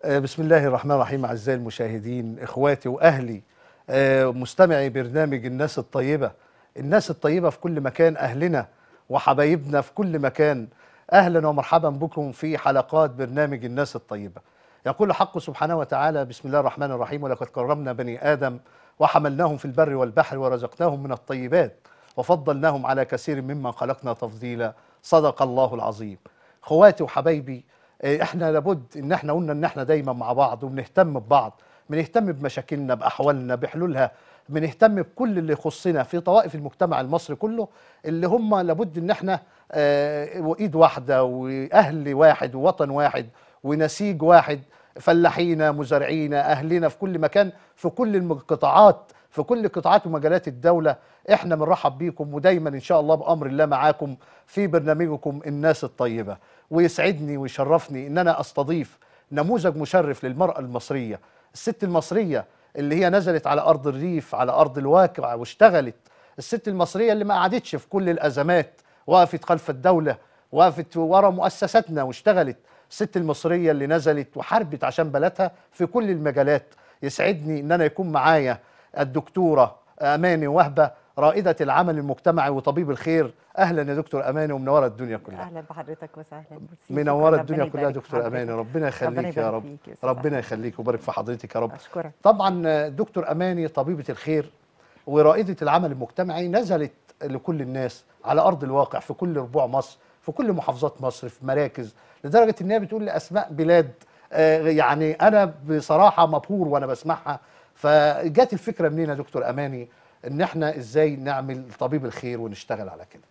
آه، بسم الله الرحمن الرحيم أعزائي المشاهدين إخواتي وأهلي آه، مستمعي برنامج الناس الطيبة الناس الطيبة في كل مكان أهلنا وحبايبنا في كل مكان أهلا ومرحبا بكم في حلقات برنامج الناس الطيبة يقول الحق سبحانه وتعالى بسم الله الرحمن الرحيم ولقد كرمنا بني آدم وحملناهم في البر والبحر ورزقناهم من الطيبات وفضلناهم على كثير مما خلقنا تفضيلا صدق الله العظيم خواتي وحبايبي آه، احنا لابد ان احنا قلنا ان احنا دايما مع بعض وبنهتم ببعض بنهتم بمشاكلنا باحوالنا بحلولها بنهتم بكل اللي يخصنا في طوائف المجتمع المصري كله اللي هم لابد ان احنا آه، وايد واحده واهل واحد ووطن واحد ونسيج واحد فلاحينا مزارعينا اهلنا في كل مكان في كل القطاعات في كل قطاعات ومجالات الدوله احنا بنرحب بيكم ودايما ان شاء الله بامر الله معاكم في برنامجكم الناس الطيبه ويسعدني ويشرفني ان انا استضيف نموذج مشرف للمراه المصريه الست المصريه اللي هي نزلت على ارض الريف على ارض الواقع واشتغلت الست المصريه اللي ما قعدتش في كل الازمات وقفت خلف الدوله وقفت ورا مؤسساتنا واشتغلت الست المصريه اللي نزلت وحاربت عشان بلدها في كل المجالات يسعدني ان انا يكون معايا الدكتوره اماني وهبه رائده العمل المجتمعي وطبيب الخير اهلا يا دكتور اماني ومنوره الدنيا كلها اهلا بحضرتك وسهلا ميرسي. منوره شكراً. الدنيا ربنا كلها يا يبارك في دكتور اماني حضرتك. ربنا يخليك يا يبارك رب فيك يا أستاذ ربنا أحمد. يخليك ويبارك في حضرتك يا رب اشكرك طبعا دكتور اماني طبيبه الخير ورائده العمل المجتمعي نزلت لكل الناس على ارض الواقع في كل ربوع مصر في كل محافظات مصر في مراكز لدرجه ان هي بتقول لي اسماء بلاد آه، يعني انا بصراحه مبهور وانا بسمعها فجات الفكره منين يا دكتور اماني ان احنا ازاي نعمل طبيب الخير ونشتغل على كده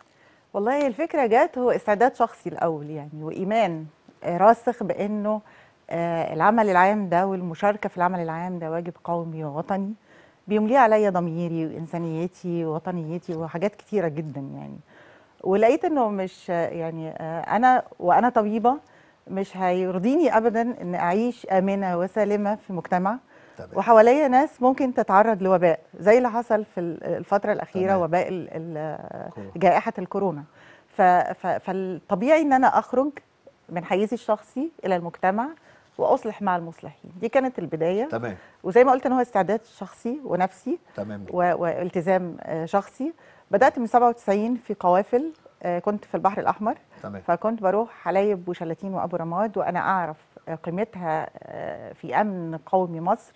والله الفكره جت هو استعداد شخصي الاول يعني وايمان آه، راسخ بانه آه، العمل العام ده والمشاركه في العمل العام ده واجب قومي ووطني بيمليه عليا ضميري وانسانيتي ووطنيتي وحاجات كتيره جدا يعني ولقيت انه مش آه، يعني آه، انا وانا طبيبه مش هيرضيني ابدا ان اعيش امنه وسالمه في مجتمع تمام وحواليا ناس ممكن تتعرض لوباء زي اللي حصل في ال- الفترة الأخيرة تمام. وباء ال- ال- كورونا. جائحة الكورونا ف- ف- فالطبيعي إن أنا أخرج من حيزي الشخصي إلى المجتمع وأصلح مع المصلحين دي كانت البداية تمام وزي ما قلت إن هو استعداد شخصي ونفسي تمام جدا. و- والتزام آه، شخصي بدأت من 97 في قوافل آه، كنت في البحر الأحمر تمام فكنت بروح حلايب وشلاتين وابو رماد وانا اعرف قيمتها آه، في امن قومي مصر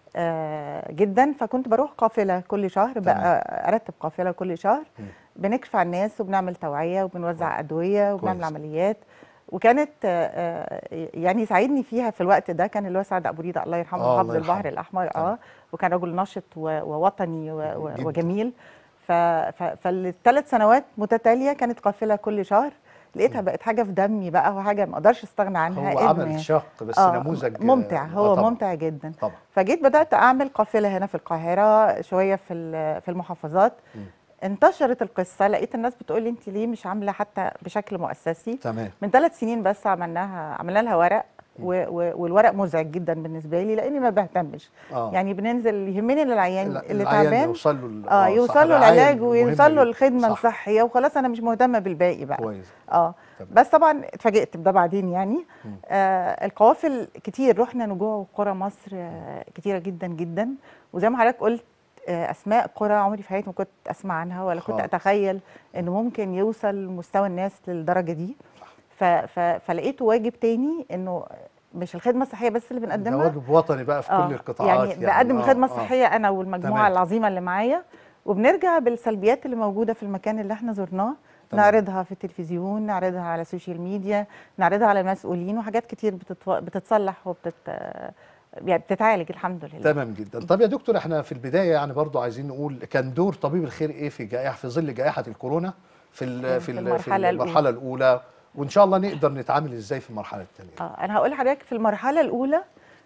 آه، جدا فكنت بروح قافله كل شهر بقى ارتب قافله كل شهر مم. بنكشف على الناس وبنعمل توعيه وبنوزع ادويه وبنعمل كويس. عمليات وكانت آه، آه، يعني ساعدني فيها في الوقت ده كان اللي هو سعد ابو ريده الله يرحمه آه، محافظ الله البحر يرحمه. الاحمر تمام. اه وكان رجل نشط و- ووطني و- و- جداً. وجميل ف- ف- فالثلاث سنوات متتاليه كانت قافله كل شهر لقيتها بقت حاجه في دمي بقى وحاجه ما اقدرش استغنى عنها هو إن- عمل شاق بس آه، نموذج ممتع آه، هو طبعاً. ممتع جدا طبعا فجيت بدات اعمل قافله هنا في القاهره شويه في ال- في المحافظات مم. انتشرت القصه لقيت الناس بتقول لي انت ليه مش عامله حتى بشكل مؤسسي تمام من ثلاث سنين بس عملناها عملنا لها ورق و و والورق مزعج جدا بالنسبه لي لاني ما بهتمش اه يعني بننزل يهمني إن العيان لا، اللي العيان تعبان يوصل له ال- اه صح، يوصل له الرعاية العلاج مهمة ويوصل له جداً. الخدمه صح. الصحيه وخلاص انا مش مهتمه بالباقي بقى كويس اه تمام. بس طبعا اتفاجئت بده بعدين يعني مم. آه القوافل كتير رحنا نجوع وقرى مصر آه كتيره جدا جدا وزي ما حضرتك قلت آه اسماء قرى عمري في حياتي ما كنت اسمع عنها ولا كنت خالص. اتخيل انه ممكن يوصل مستوى الناس للدرجه دي ف ف فلقيته واجب تاني انه مش الخدمه الصحيه بس اللي ده بنقدمها واجب وطني بقى في آه، كل القطاعات يعني, بقدم آه، الخدمه آه. الصحيه انا والمجموعه تمام. العظيمه اللي معايا وبنرجع بالسلبيات اللي موجوده في المكان اللي احنا زرناه تمام. نعرضها في التلفزيون نعرضها على السوشيال ميديا نعرضها على المسؤولين وحاجات كتير بتتو... بتتصلح وبتت يعني بتتعالج الحمد لله تمام جدا طب يا دكتور احنا في البدايه يعني برضو عايزين نقول كان دور طبيب الخير ايه في جائحه في ظل جائحه الكورونا في ال- في, في ال- المرحلة في المرحله الاولى وان شاء الله نقدر نتعامل ازاي في المرحله الثانيه اه انا هقول لحضرتك في المرحله الاولى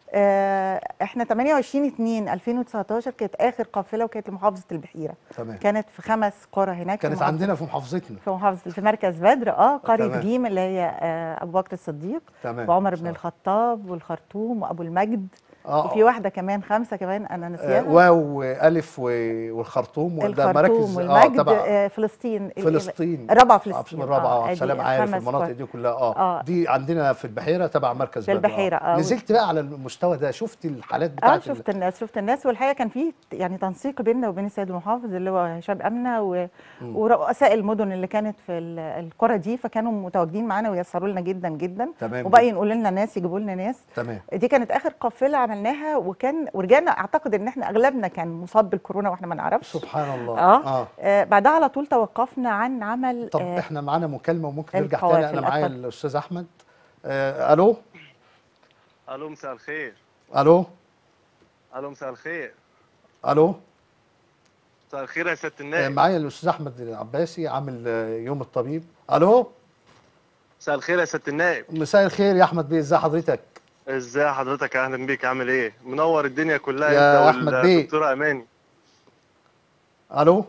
آه احنا 28 2 2019 كانت اخر قافله وكانت لمحافظه البحيره تمام كانت في خمس قرى هناك في كانت محافظة عندنا في محافظتنا في محافظه في مركز بدر اه قريه تمام. جيم اللي هي آه ابو بكر الصديق تمام وعمر بن صح. الخطاب والخرطوم وابو المجد آه. وفي واحده كمان خمسه كمان انا آه، نسيها واو والف و- والخرطوم وده مراكز الخرطوم اه والمجد تبع آه فلسطين ال- ال- فلسطين الرابعه آه، فلسطين الرابعه آه، سلام أدي عارف خمس المناطق كور. دي كلها اه, آه. دي عندنا في البحيره تبع مركز في بدر البحيرة، آه. نزلت بقى على المستوى ده شفت الحالات اه بتاعت شفت الناس شفت الناس والحقيقه كان في يعني تنسيق بيننا وبين السيد المحافظ اللي هو هشام امنه و... ورؤساء المدن اللي كانت في ال- القرى دي فكانوا متواجدين معانا ويسروا لنا جدا جدا تمام وبقى ينقلوا لنا ناس يجيبوا لنا ناس تمام دي كانت اخر قافله عملناها وكان ورجعنا اعتقد ان احنا اغلبنا كان مصاب بالكورونا واحنا ما نعرفش سبحان الله اه, اه آه بعدها على طول توقفنا عن عمل طب آه احنا معانا مكالمه وممكن نرجع القوافل، تاني انا معايا اتفضل. الاستاذ احمد آه الو الو مساء الخير الو الو مساء الخير الو مساء الخير يا سياده آه النائب معايا الاستاذ احمد العباسي عامل آه، يوم الطبيب الو مساء الخير يا سياده النائب مساء الخير يا احمد بيه ازي حضرتك ازاي حضرتك اهلا بيك عامل ايه منور الدنيا كلها يا انت أحمد بيه. والدكتوره اماني الو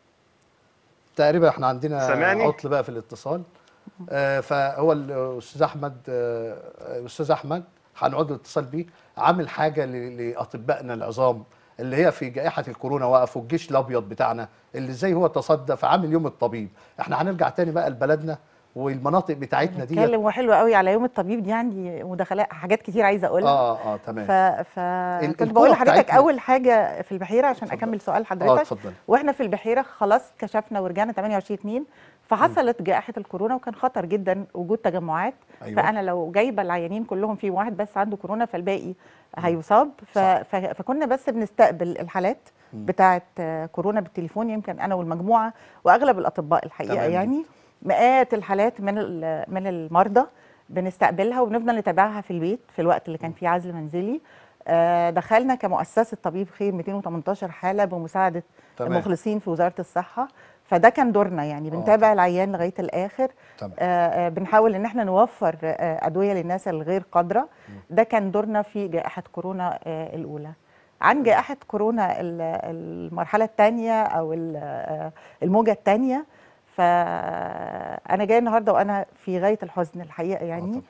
تقريبا احنا عندنا سامعني؟ عطل بقى في الاتصال آه فهو الاستاذ احمد آه، الاستاذ احمد هنقعد الاتصال بيه عامل حاجه ل- لاطبائنا العظام اللي هي في جائحه الكورونا وقفوا الجيش الابيض بتاعنا اللي ازاي هو تصدى فعامل يوم الطبيب احنا هنرجع تاني بقى لبلدنا والمناطق بتاعتنا دي نتكلم وحلو قوي على يوم الطبيب دي عندي مداخلات حاجات كتير عايزه اقولها اه اه تمام ف... ف... كنت الكرة بقول لحضرتك بتاعتنا- اول حاجه في البحيره عشان اتفضل. اكمل سؤال اه حضرتك اتفضل واحنا في البحيره خلاص كشفنا ورجعنا 28 2 فحصلت جائحه الكورونا وكان خطر جدا وجود تجمعات أيوة. فانا لو جايبه العيانين كلهم في واحد بس عنده كورونا فالباقي هيصاب ف... ف... فكنا بس بنستقبل الحالات بتاعه آه، كورونا بالتليفون يمكن انا والمجموعه واغلب الاطباء الحقيقه تمام يعني مئات الحالات من ال- من المرضى بنستقبلها وبنفضل نتابعها في البيت في الوقت اللي كان فيه عزل منزلي آه، دخلنا كمؤسسه طبيب خير 218 حاله بمساعده تمام. المخلصين في وزاره الصحه فده كان دورنا يعني بنتابع العيان لغايه الاخر تمام. آه، آه، بنحاول ان احنا نوفر آه، ادويه للناس الغير قادره ده كان دورنا في جائحه كورونا آه، الاولى عن جائحه كورونا ال- المرحله الثانيه او ال- آه، الموجه الثانيه فانا جايه النهارده وانا في غايه الحزن الحقيقه يعني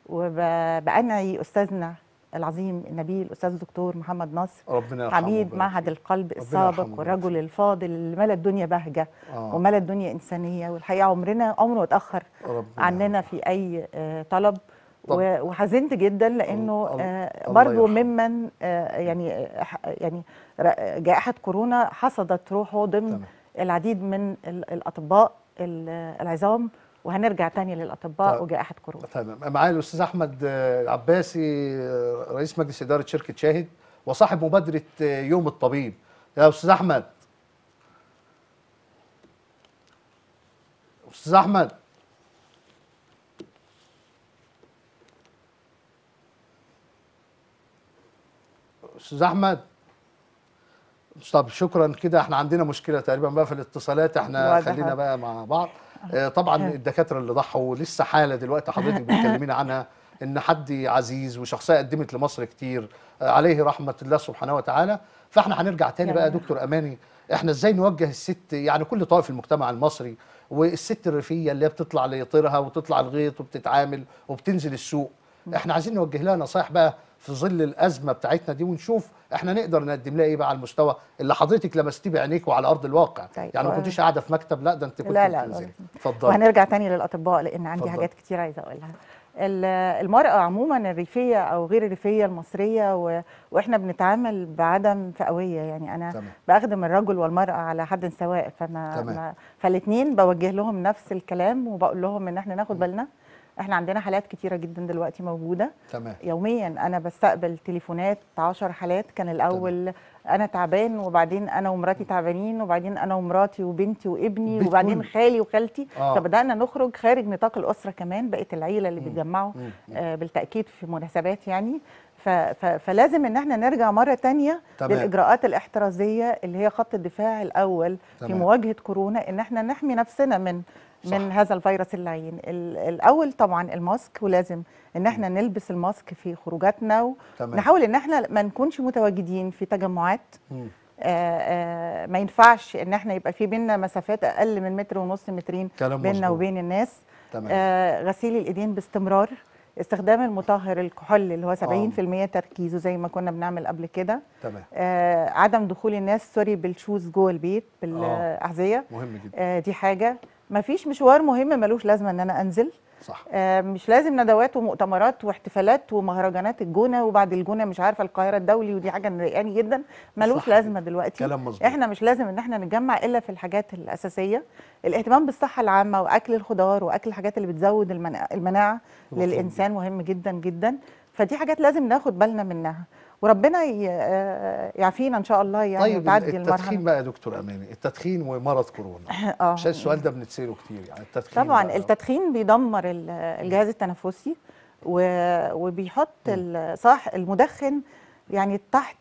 وبأنعي استاذنا العظيم النبيل الاستاذ الدكتور محمد نصر ربنا يرحمه عميد ويبارك معهد فيه. القلب ربنا السابق يرحمه والرجل ويبارك الفاضل اللي ملا الدنيا بهجه آه. وملا الدنيا انسانيه والحقيقه عمرنا عمره ما اتاخر ربنا عننا في اي آه، طلب طب. و- وحزنت جدا لانه الله- آه، الله برضو يرحمه. ممن آه، يعني آه، ح- يعني ر- جائحه كورونا حصدت روحه ضمن تمام. العديد من ال- الاطباء ال- العظام وهنرجع تاني للاطباء طب. وجائحه كورونا تمام معايا الاستاذ احمد آه، عباسي آه، رئيس مجلس اداره شركه شاهد وصاحب مبادره آه، يوم الطبيب يا استاذ احمد استاذ احمد استاذ احمد طب شكرا كده احنا عندنا مشكله تقريبا بقى في الاتصالات احنا واضح. خلينا بقى مع بعض آه، طبعا الدكاتره اللي ضحوا لسه حاله دلوقتي حضرتك بتكلمينا عنها ان حد عزيز وشخصيه قدمت لمصر كتير آه، عليه رحمه الله سبحانه وتعالى فاحنا هنرجع تاني بقى يا دكتور اماني احنا ازاي نوجه الست يعني كل طوائف المجتمع المصري والست الريفيه اللي هي بتطلع لطيرها وتطلع الغيط وبتتعامل وبتنزل السوق احنا عايزين نوجه لها نصايح بقى في ظل الازمه بتاعتنا دي ونشوف احنا نقدر نقدم لها ايه بقى على المستوى اللي حضرتك لمستيه بعينيك وعلى ارض الواقع طيب. يعني ما كنتيش قاعده في مكتب لا ده انت كنت لا، لا، بتنزلي لا. اتفضلي وهنرجع تاني للاطباء لان عندي اتفضل. حاجات كتير عايزه اقولها ال- المراه عموما الريفيه او غير الريفيه المصريه و... واحنا بنتعامل بعدم فئويه يعني انا تمام. باخدم الرجل والمراه على حد سواء فما تمام. ما... فالاثنين بوجه لهم نفس الكلام وبقول لهم ان احنا ناخد بالنا احنا عندنا حالات كتيره جدا دلوقتي موجوده تمام يوميا انا بستقبل تليفونات 10 حالات كان الاول انا تعبان وبعدين انا ومراتي تعبانين وبعدين انا ومراتي وبنتي وابني البيت وبعدين كله. خالي وخالتي آه. فبدانا نخرج خارج نطاق الاسره كمان بقت العيله اللي بيتجمعوا مم. آه بالتاكيد في مناسبات يعني ف ف فلازم ان احنا نرجع مره تانية تمام. للاجراءات الاحترازيه اللي هي خط الدفاع الاول في تمام. مواجهه كورونا ان احنا نحمي نفسنا من صح. من هذا الفيروس اللعين ال- الاول طبعا الماسك ولازم ان احنا نلبس الماسك في خروجاتنا تمام. ونحاول ان احنا ما نكونش متواجدين في تجمعات مم. آه، آه، ما ينفعش ان احنا يبقى في بينا مسافات اقل من متر ونص مترين كلام بيننا مظبوط. وبين الناس تمام. آه، غسيل الايدين باستمرار استخدام المطهر الكحول اللي هو 70% تركيزه زي ما كنا بنعمل قبل كده تمام آه عدم دخول الناس سوري بالشوز جوه البيت بالاحذيه مهم جدا آه دي حاجه ما فيش مشوار مهم ملوش لازمه ان انا انزل صح آه مش لازم ندوات ومؤتمرات واحتفالات ومهرجانات الجونه وبعد الجونه مش عارفه القاهره الدولي ودي حاجه مضايقاني جدا ملوش صح لازمه دلوقتي كلام مظبوط احنا مش لازم ان احنا نتجمع الا في الحاجات الاساسيه الاهتمام بالصحه العامه واكل الخضار واكل الحاجات اللي بتزود المناعه, المناعة مفهوم. للانسان مهم جدا جدا فدي حاجات لازم ناخد بالنا منها وربنا ي- آه، يعافينا ان شاء الله يعني طيب وتعدي التدخين المرحله بقى يا دكتور اماني التدخين ومرض كورونا اه عشان السؤال ده بنتساله كتير يعني التدخين طبعا بقى. التدخين بيدمر ال- الجهاز التنفسي و- وبيحط ال- صح المدخن يعني تحت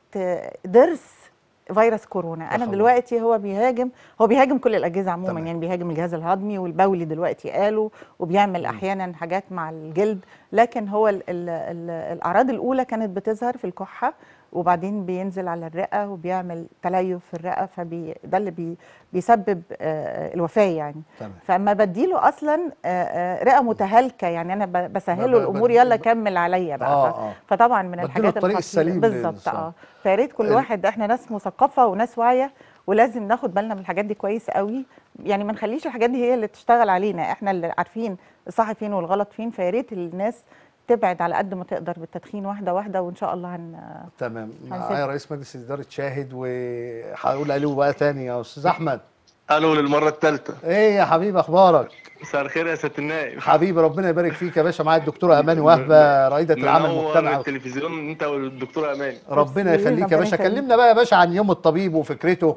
ضرس فيروس كورونا انا خبر. دلوقتي هو بيهاجم هو بيهاجم كل الاجهزه عموما تمام. يعني بيهاجم الجهاز الهضمي والبولي دلوقتي قالوا وبيعمل احيانا حاجات مع الجلد لكن هو ال ال ال الاعراض الاولى كانت بتظهر في الكحه وبعدين بينزل على الرئه وبيعمل تليف في الرئه فبي ده اللي بي بيسبب آه، الوفاه يعني تمام فاما بديله اصلا آه، آه، رئه متهالكه يعني انا ب- ب- بسهله ب- الامور ب- يلا ب- كمل عليا بقى اه ف- اه فطبعا من بديله الحاجات الطريق الخطيرة. السليم بالظبط للإنسان. اه فيا ريت كل ال- واحد احنا ناس مثقفه وناس واعيه ولازم ناخد بالنا من الحاجات دي كويس قوي يعني ما نخليش الحاجات دي هي اللي تشتغل علينا احنا اللي عارفين الصح فين والغلط فين فيا ريت الناس تبعد على قد ما تقدر بالتدخين واحده واحده وان شاء الله هن تمام هنسيب- معايا رئيس مجلس اداره شاهد وهقول الو بقى تاني يا استاذ احمد الو للمره الثالثه ايه يا حبيبي اخبارك مساء الخير يا سياده النائب حبيبي ربنا يبارك فيك يا باشا معايا الدكتوره اماني وهبه رائده العمل منور المجتمعي التلفزيون انت والدكتوره اماني ربنا ميرسي، يخليك يا ربنا باشا يخليك. كلمنا بقى يا باشا عن يوم الطبيب وفكرته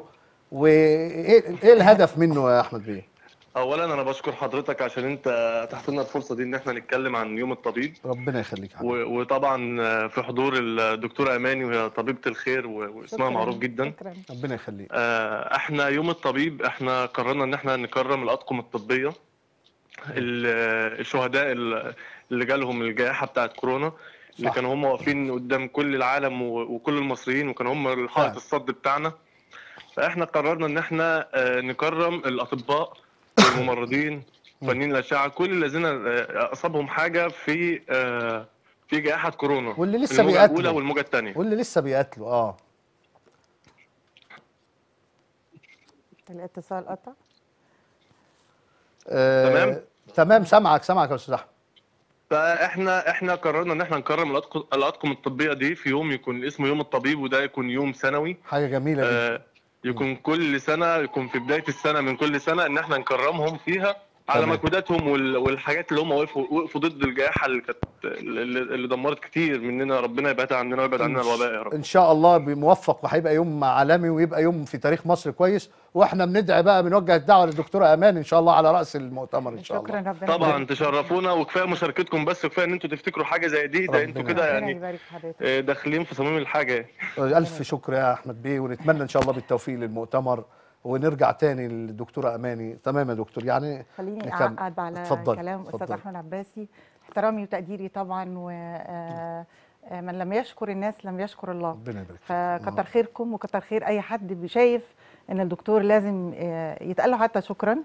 وايه ايه الهدف منه يا احمد بيه اولا انا بشكر حضرتك عشان انت اتحت لنا الفرصه دي ان احنا نتكلم عن يوم الطبيب ربنا يخليك يا حبيبي و- وطبعا في حضور الدكتوره اماني وهي طبيبه الخير و- واسمها شكراً، معروف جدا شكرا ربنا يخليك آه، احنا يوم الطبيب احنا قررنا ان احنا نكرم الاطقم الطبيه ال- الشهداء ال- اللي جالهم الجائحه بتاعت كورونا اللي صح. كانوا هم واقفين قدام كل العالم و- وكل المصريين وكانوا هم فعلا. حائط الصد بتاعنا فاحنا قررنا ان احنا آه، نكرم الاطباء والممرضين فنيين الاشعه كل الذين آه، اصابهم حاجه في آه، في جائحه كورونا واللي لسه الموجه بيقاتلوا. الاولى والموجه الثانيه واللي لسه بيقاتلوا اه الاتصال قطع آه، تمام. تمام سامعك سامعك يا استاذ احمد فاحنا احنا قررنا ان احنا نكرم الأطق- الاطقم الطبيه دي في يوم يكون اسمه يوم الطبيب وده يكون يوم سنوي حاجه جميله جدا آه يكون كل سنه يكون في بدايه السنه من كل سنه ان احنا نكرمهم فيها على تمام. مجهوداتهم وال- والحاجات اللي هم وقفوا وقفوا ضد الجائحه اللي كانت اللي اللي دمرت كتير مننا ربنا يبعدها عننا ويبعد عننا الوباء يا رب ان شاء الله موفق وهيبقى يوم عالمي ويبقى يوم في تاريخ مصر كويس واحنا بندعي بقى بنوجه الدعوه للدكتوره امان ان شاء الله على راس المؤتمر ان شاء شكرا الله ربنا طبعا يبارك. تشرفونا وكفايه مشاركتكم بس وكفايه ان انتوا تفتكروا حاجه زي دي ده انتوا ربنا كده ربنا يعني يبارك في حضرتك آه، داخلين في صميم الحاجه الف شكر يا احمد بيه ونتمنى ان شاء الله بالتوفيق للمؤتمر ونرجع تاني للدكتوره اماني تمام يا دكتور يعني خليني نكمل. اعقد على اتفضلي، كلام استاذ اتفضلي. احمد عباسي احترامي وتقديري طبعا ومن لم يشكر الناس لم يشكر الله ربنا يبارك فيك. فكتر خيركم وكتر خير اي حد شايف ان الدكتور لازم آه، يتقال له حتى شكرا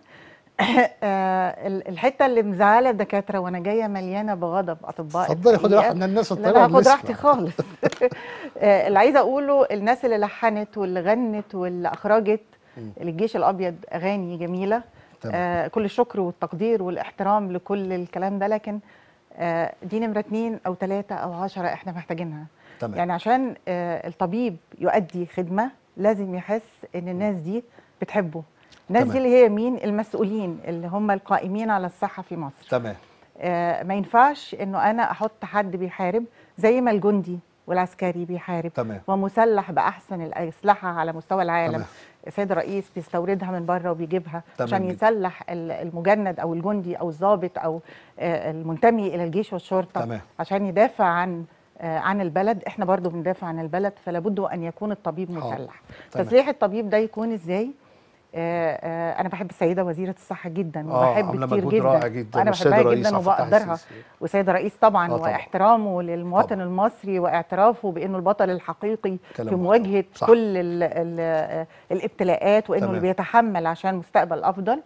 آه، ال- الحته اللي مزعله الدكاتره وانا جايه مليانه بغضب اطباء اتفضلي خدي الحقيقة. راحه من الناس لا الطيبه لا هاخد بنسمع. راحتي خالص آه، اللي عايزه اقوله الناس اللي لحنت واللي غنت واللي اخرجت للجيش الابيض اغاني جميله تمام. آه كل الشكر والتقدير والاحترام لكل الكلام ده لكن آه دي نمره اتنين او ثلاثه او عشرة احنا محتاجينها تمام. يعني عشان آه الطبيب يؤدي خدمه لازم يحس ان الناس دي بتحبه الناس تمام. دي اللي هي مين المسؤولين اللي هم القائمين على الصحه في مصر تمام آه، ما ينفعش انه انا احط حد بيحارب زي ما الجندي والعسكري بيحارب تمام. ومسلح باحسن الاسلحه على مستوى العالم تمام. السيد الرئيس بيستوردها من بره وبيجيبها تمام عشان جدا. يسلح ال- المجند او الجندي او الضابط او آه، المنتمي الى الجيش والشرطه تمام. عشان يدافع عن آه، عن البلد احنا برضو بندافع عن البلد فلا بد ان يكون الطبيب حاضر. مسلح تمام. تسليح الطبيب ده يكون ازاي آه، آه، انا بحب السيده وزيره الصحه جدا آه، وبحب عاملة كتير مجهود جدا رائع جدا وانا والسيد بحبها الرئيس جدا عبد الفتاح وبقدرها السيسي. والسيد الرئيس طبعا آه، طبعاً. واحترامه للمواطن طبعاً. المصري واعترافه بانه البطل الحقيقي كلام في مواجهه صح. كل ال ال الابتلاءات وانه تمام. اللي بيتحمل عشان مستقبل افضل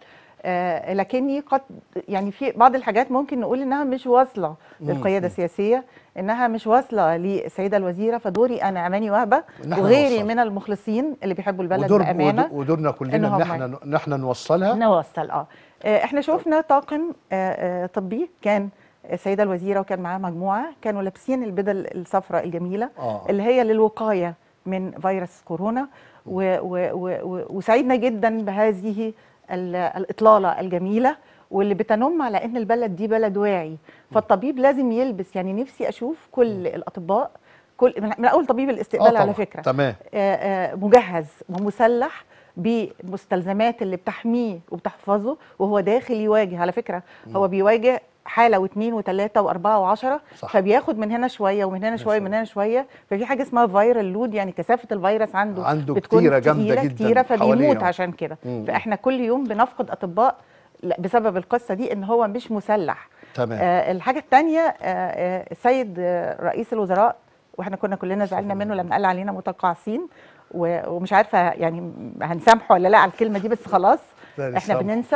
آه، لكني قد يعني في بعض الحاجات ممكن نقول انها مش واصله للقياده السياسيه انها مش واصله للسيده الوزيره فدوري انا اماني وهبه إن إحنا وغيري نوصل. من المخلصين اللي بيحبوا البلد ودور بامانه ود- ودورنا كلنا إن ان هم- احنا ان احنا نوصلها نوصل اه آه، احنا شفنا طاقم آه، آه، طبي كان السيده الوزيره وكان معاه مجموعه كانوا لابسين البدل الصفراء الجميله آه. اللي هي للوقايه من فيروس كورونا و و و و وسعيدنا جدا بهذه ال- الاطلاله الجميله واللي بتنم على ان البلد دي بلد واعي فالطبيب لازم يلبس يعني نفسي اشوف كل الاطباء كل من من اول طبيب الاستقبال على طبعاً. فكره تمام آه، آه، مجهز ومسلح بالمستلزمات اللي بتحميه وبتحفظه وهو داخل يواجه على فكره هو بيواجه حاله واثنين وثلاثه واربعه وعشره صح. فبياخد من هنا شويه ومن هنا شويه ومن هنا شويه ففي حاجه اسمها فايرال لود يعني كثافه الفيروس عنده عنده بتكون كتيرة جامدة تقيلة جداً كتيره فبيموت حواليه. عشان كده مم. فاحنا كل يوم بنفقد اطباء لا، بسبب القصه دي ان هو مش مسلح تمام آه الحاجه الثانيه آه آه السيد آه رئيس الوزراء واحنا كنا كلنا زعلنا منه لما قال علينا متقاعسين و- ومش عارفه يعني هنسامحه ولا لا على الكلمه دي بس خلاص لا احنا نسامحه. بننسى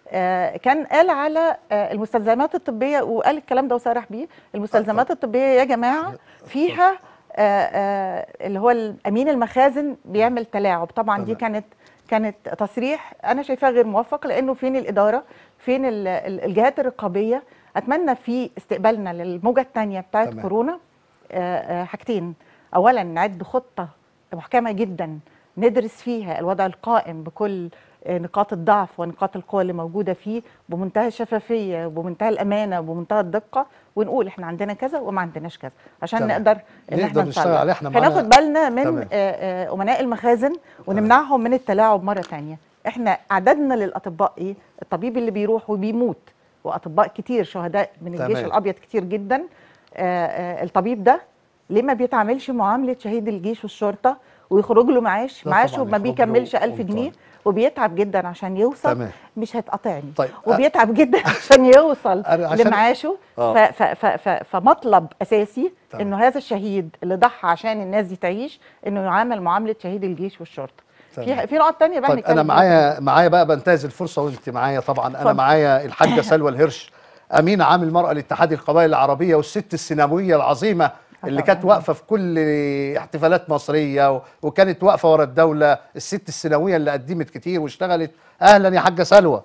آه كان قال على آه المستلزمات الطبيه وقال الكلام ده وصرح بيه المستلزمات الطبيه يا جماعه فيها آه آه اللي هو امين المخازن بيعمل تلاعب طبعا دي تمام. كانت كانت تصريح انا شايفاه غير موفق لانه فين الاداره فين ال- ال- الجهات الرقابيه اتمنى في استقبالنا للموجه الثانيه بتاعت تمام. كورونا آه، آه، حاجتين اولا نعد خطه محكمه جدا ندرس فيها الوضع القائم بكل آه، نقاط الضعف ونقاط القوة اللي موجودة فيه بمنتهى الشفافية وبمنتهى الأمانة وبمنتهى الدقة ونقول احنا عندنا كذا وما عندناش كذا عشان تمام. نقدر ان نقدر احنا نشتغل نصلح عليه. احنا معانا- فناخد بالنا من تمام. آه، آه، أمناء المخازن ونمنعهم من التلاعب مرة تانية احنا عددنا للأطباء ايه الطبيب اللي بيروح وبيموت وأطباء كتير شهداء من الجيش تمام. الأبيض كتير جدا آه، آه، الطبيب ده ليه ما بيتعاملش معاملة شهيد الجيش والشرطة ويخرج له معاش لا معاشه طبعاً ما يخرج بيكملش له 1000 جنيه قمطان. وبيتعب جدا عشان يوصل تمام. مش هتقاطعني طيب، أ- وبيتعب جدا عشان يوصل أنا عشان- لمعاشه آه. ف ف ف ف فمطلب اساسي تمام. انه هذا الشهيد اللي ضحى عشان الناس دي تعيش انه يعامل معامله شهيد الجيش والشرطه تمام. في في نقط تانية بقى طيب هنتكلم انا فيها. معايا معايا بقى بنتهز الفرصه وانت معايا طبعا انا اتفضل. معايا الحاجه سلوى الهرش امين عام المراه لاتحاد القبائل العربيه والست السيناويه العظيمه اللي طبعاً. كانت واقفه في كل احتفالات مصريه و- وكانت واقفه ورا الدوله الست السيناويه اللي قدمت كتير واشتغلت اهلا يا حاجه سلوى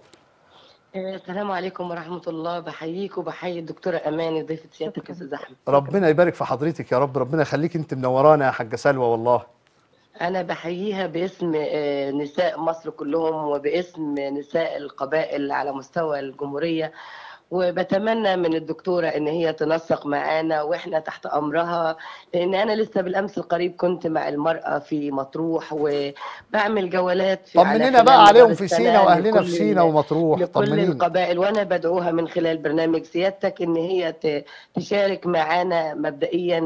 آه، السلام عليكم ورحمة الله بحييك وبحيي الدكتورة أماني ضيفة سيادتك يا أستاذ أحمد ربنا يبارك في حضرتك يا رب ربنا يخليك انت منورانا يا حاجه سلوى والله أنا بحييها باسم آه، نساء مصر كلهم وباسم نساء القبائل على مستوى الجمهورية وبتمنى من الدكتورة إن هي تنسق معانا وإحنا تحت أمرها لأن أنا لسه بالأمس القريب كنت مع المرأة في مطروح وبعمل جولات في على طمنينا خلال بقى عليهم مدار في السنة سينا واهلنا في لكل سينا ومطروح لكل طمنينا القبائل وانا بدعوها من خلال برنامج سيادتك ان هي ت- تشارك معانا مبدئيا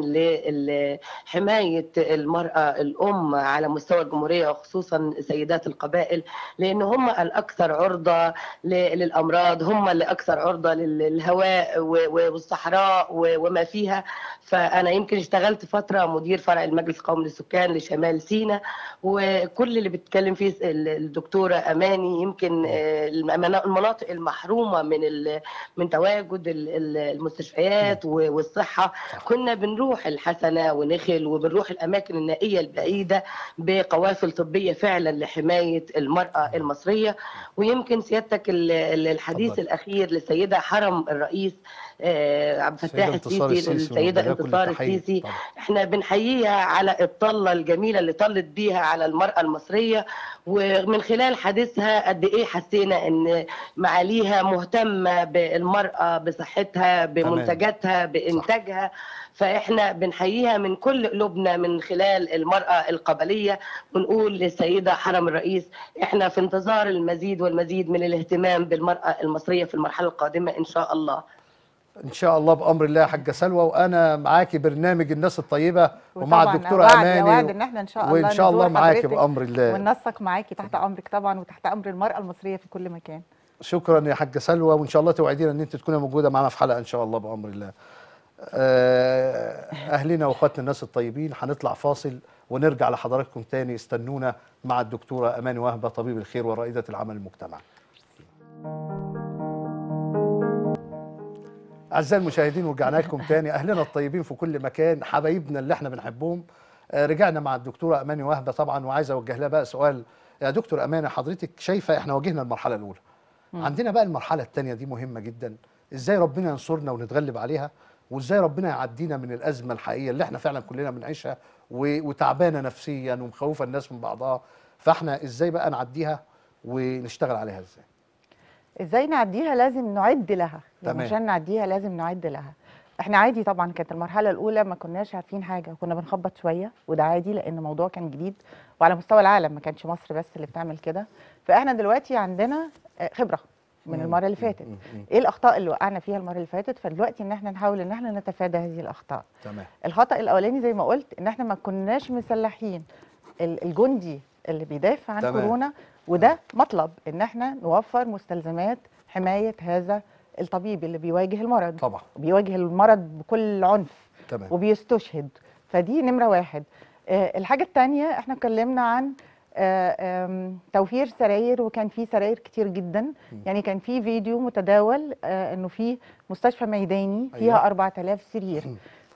لحمايه المراه الام على مستوى الجمهوريه وخصوصا سيدات القبائل لان هم الاكثر عرضه ل- للامراض هم اللي اكثر عرضه لل- للهواء و- و- والصحراء و- وما فيها فانا يمكن اشتغلت فتره مدير فرع المجلس القومي للسكان لشمال سيناء وكل اللي بتتكلم فيه ال- الدكتوره اماني يمكن آه، المنا- المناطق المحرومه من ال- من تواجد ال- ال- المستشفيات و- والصحه كنا بنروح الحسنه ونخل وبنروح الاماكن النائيه البعيده بقوافل طبيه فعلا لحمايه المراه المصريه ويمكن سيادتك ال- ال- الحديث اتفضل. الاخير للسيده حرم الرئيس آه، عبد السيدة الفتاح انتصار السيسي السيسي للسيده ونوجه لها كل انتصار التحية. السيسي طبعا. احنا بنحييها على الطله الجميله اللي طلت بيها على المراه المصريه ومن خلال حديثها قد ايه حسينا ان معاليها مهتمه بالمراه بصحتها بمنتجاتها بانتاجها فاحنا بنحييها من كل قلوبنا من خلال المراه القبليه ونقول للسيده حرم الرئيس احنا في انتظار المزيد والمزيد من الاهتمام بالمراه المصريه في المرحله القادمه ان شاء الله ان شاء الله بامر الله يا حاجه سلوى وانا معاكي برنامج الناس الطيبه ومع وطبعاً الدكتوره وعد اماني وعد ان احنا ان شاء الله وان شاء الله نزور معاكي حضرتك بامر الله وننسق معاكي تحت امرك طبعا وتحت امر المراه المصريه في كل مكان شكرا يا حاجه سلوى وان شاء الله توعدينا ان انت تكوني موجوده معانا في حلقه ان شاء الله بامر الله آه، اهلنا واخواتنا الناس الطيبين هنطلع فاصل ونرجع لحضراتكم تاني استنونا مع الدكتوره اماني وهبه طبيب الخير ورائده العمل المجتمعي اعزائي المشاهدين ورجعنا لكم تاني اهلنا الطيبين في كل مكان حبايبنا اللي احنا بنحبهم آه، رجعنا مع الدكتوره اماني وهبه طبعا وعايز اوجه لها بقى سؤال يا دكتور امانه حضرتك شايفه احنا واجهنا المرحله الاولى عندنا بقى المرحله الثانيه دي مهمه جدا ازاي ربنا ينصرنا ونتغلب عليها وازاي ربنا يعدينا من الازمه الحقيقيه اللي احنا فعلا كلنا بنعيشها و- وتعبانه نفسيا ومخوفه الناس من بعضها فاحنا ازاي بقى نعديها ونشتغل عليها ازاي ازاي نعديها لازم نعد لها يعني تمام. عشان نعديها لازم نعد لها احنا عادي طبعا كانت المرحله الاولى ما كناش عارفين حاجه كنا بنخبط شويه وده عادي لان الموضوع كان جديد وعلى مستوى العالم ما كانش مصر بس اللي بتعمل كده فاحنا دلوقتي عندنا آه، خبره من مم. المره اللي فاتت مم. مم. ايه الاخطاء اللي وقعنا فيها المره اللي فاتت فدلوقتي ان احنا نحاول ان احنا نتفادى هذه الاخطاء تمام الخطا الاولاني زي ما قلت ان احنا ما كناش مسلحين ال- الجندي اللي بيدافع عن تمام. كورونا وده مطلب ان احنا نوفر مستلزمات حمايه هذا الطبيب اللي بيواجه المرض طبعا بيواجه المرض بكل عنف تمام وبيستشهد فدي نمره واحد آه الحاجه الثانيه احنا اتكلمنا عن آه آم، توفير سراير وكان في سراير كتير جدا يعني كان في فيديو متداول آه انه في مستشفى ميداني فيها أيوة. 4000 سرير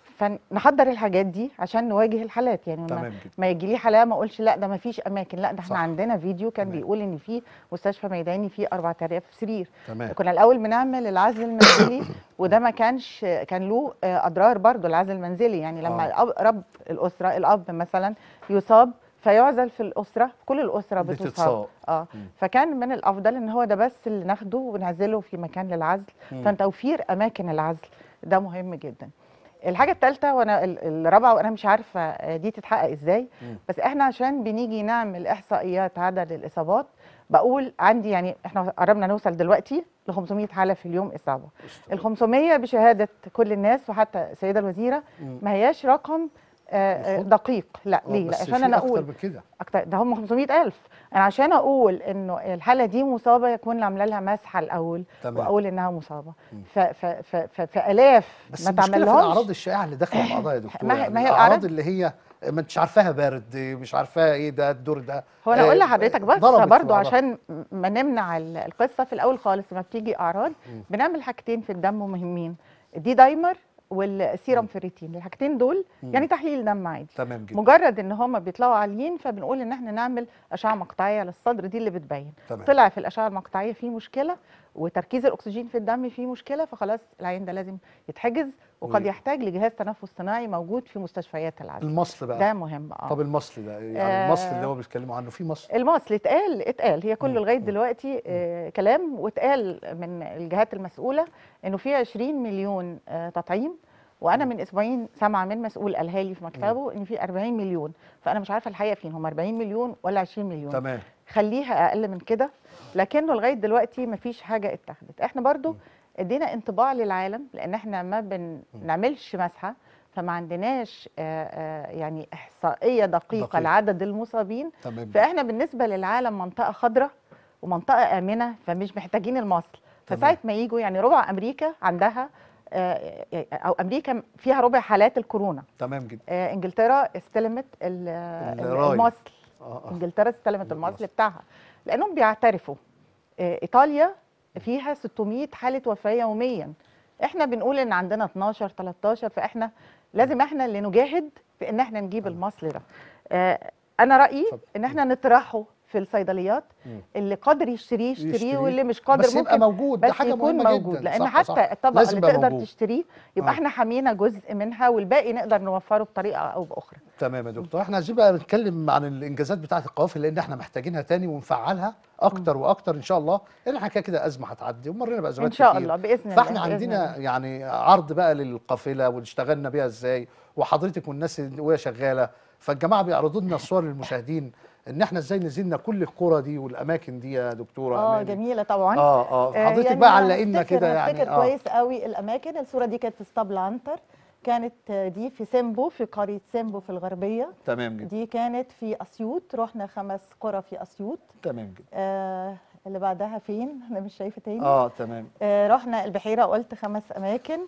فنحضر الحاجات دي عشان نواجه الحالات يعني ما, تمام جدا ما يجي لي حالة ما اقولش لا ده ما فيش اماكن لا ده احنا صح. عندنا فيديو كان تمام. بيقول ان في مستشفى ميداني فيه 4000 سرير تمام كنا الاول بنعمل العزل المنزلي وده ما كانش كان له آه، اضرار برضو العزل المنزلي يعني لما آه. الأب رب الاسره الاب مثلا يصاب فيعزل في الاسره كل الاسره بتصاب بتتصاب. اه مم. فكان من الافضل ان هو ده بس اللي ناخده ونعزله في مكان للعزل مم. فتوفير اماكن العزل ده مهم جدا الحاجه الثالثه وانا ال- الرابعه وانا مش عارفه آه، دي تتحقق ازاي مم. بس احنا عشان بنيجي نعمل احصائيات عدد الاصابات بقول عندي يعني احنا قربنا نوصل دلوقتي ل 500 حاله في اليوم اصابه ال 500 بشهاده كل الناس وحتى السيده الوزيره مم. ما هياش رقم آه، آه، مفروض. دقيق لا آه، ليه لا بس عشان في انا اكتر اقول من كده اكتر ده هم 500000 انا عشان اقول انه الحاله دي مصابه يكون عامله لها مسحه الاول تمام. واقول انها مصابه مم. ف ف ف ف فالاف بس ما المشكله في تعملهمش الاعراض الشائعه اللي داخله بعضها يا دكتور ما هي- يعني ما هي الاعراض الأعراض- اللي هي ما انتش عارفاها برد مش عارفاها ايه ده الدور ده هو انا آه، اقول لحضرتك بس ضربت في برضو بعضها. عشان ما نمنع ال- القصه في الاول خالص لما بتيجي اعراض مم. بنعمل حاجتين في الدم مهمين الدي دايمر والسيرم فيريتين الحاجتين دول مم. يعني تحليل دم عادي تمام جدا مجرد ان هم بيطلعوا عاليين فبنقول ان احنا نعمل اشعه مقطعيه للصدر دي اللي بتبين تمام. طلع في الاشعه المقطعيه فيه مشكله وتركيز الاكسجين في الدم فيه مشكله فخلاص العين ده لازم يتحجز وقد وي- يحتاج لجهاز تنفس صناعي موجود في مستشفيات العزل المصل بقى ده مهم اه طب المصل ده يعني آه. المصل اللي هو بيتكلموا عنه في مصل المصل اتقال اتقال هي مم. كله لغايه دلوقتي آه كلام واتقال من الجهات المسؤوله انه في 20 مليون آه تطعيم وانا من اسبوعين سامعه من مسؤول قالها لي في مكتبه ان في 40 مليون فانا مش عارفه الحقيقه فين هم 40 مليون ولا 20 مليون تمام خليها اقل من كده لكنه لغايه دلوقتي ما فيش حاجه اتخذت احنا برضو ادينا انطباع للعالم لان احنا ما بنعملش مسحه فما عندناش آه، آه، يعني احصائيه دقيقه دقيقة. لعدد المصابين تمام فاحنا بالنسبه للعالم منطقه خضراء ومنطقه امنه فمش محتاجين المصل تمام. فساعه ما يجوا يعني ربع امريكا عندها آه، او امريكا فيها ربع حالات الكورونا تمام جدا آه، انجلترا استلمت ال- الراية. المصل اه اه انجلترا استلمت المصل. المصل بتاعها لانهم بيعترفوا آه، ايطاليا فيها 600 حاله وفاه يوميا احنا بنقول ان عندنا 12 13 فاحنا لازم احنا اللي نجاهد في ان احنا نجيب المصل ده آه، انا رايي اتفضل. ان احنا نطرحه في الصيدليات مم. اللي قادر يشتريه يشتريه يشتريه. واللي مش قادر بس يبقى ممكن موجود ده بس حاجه يكون مهمه موجود جدا لان صح حتى صح. الطبقه لازم اللي يبقى تقدر موجود. تشتريه يبقى آه. احنا حامينا جزء منها والباقي نقدر نوفره بطريقه او باخرى تمام يا دكتور احنا عايزين بقى نتكلم عن الانجازات بتاعه القوافل لان احنا محتاجينها تاني ونفعلها اكتر واكتر ان شاء الله لان احنا كده كده ازمه هتعدي ومرينا بازمات ان شاء كتير. الله باذن الله فاحنا بإذن عندنا الله. يعني عرض بقى للقافله واشتغلنا بيها ازاي وحضرتك والناس اللي وهي شغاله فالجماعه بيعرضوا لنا الصور للمشاهدين ان احنا ازاي نزلنا كل القرى دي والاماكن دي يا دكتوره اه أماني. جميله طبعا اه اه آه، حضرتك يعني بقى أنا علقينا هفتكر- كده يعني هفتكر اه كويس قوي الاماكن الصوره دي كانت في اسطبل عنتر كانت آه، دي في سيمبو في قريه سيمبو في الغربيه تمام جدا دي كانت في اسيوط رحنا خمس قرى في اسيوط تمام جدا آه اللي بعدها فين انا مش شايفه تاني اه تمام آه رحنا البحيره قلت خمس اماكن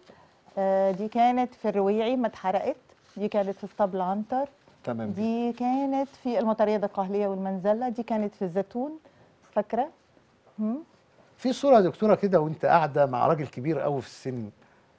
آه دي كانت في الرويعي ما اتحرقت دي كانت في اسطبل عنتر تمام جدا دي كانت في المطريه القهليه والمنزله دي كانت في الزيتون فاكره هم؟ في صوره يا دكتوره كده وانت قاعده مع راجل كبير قوي في السن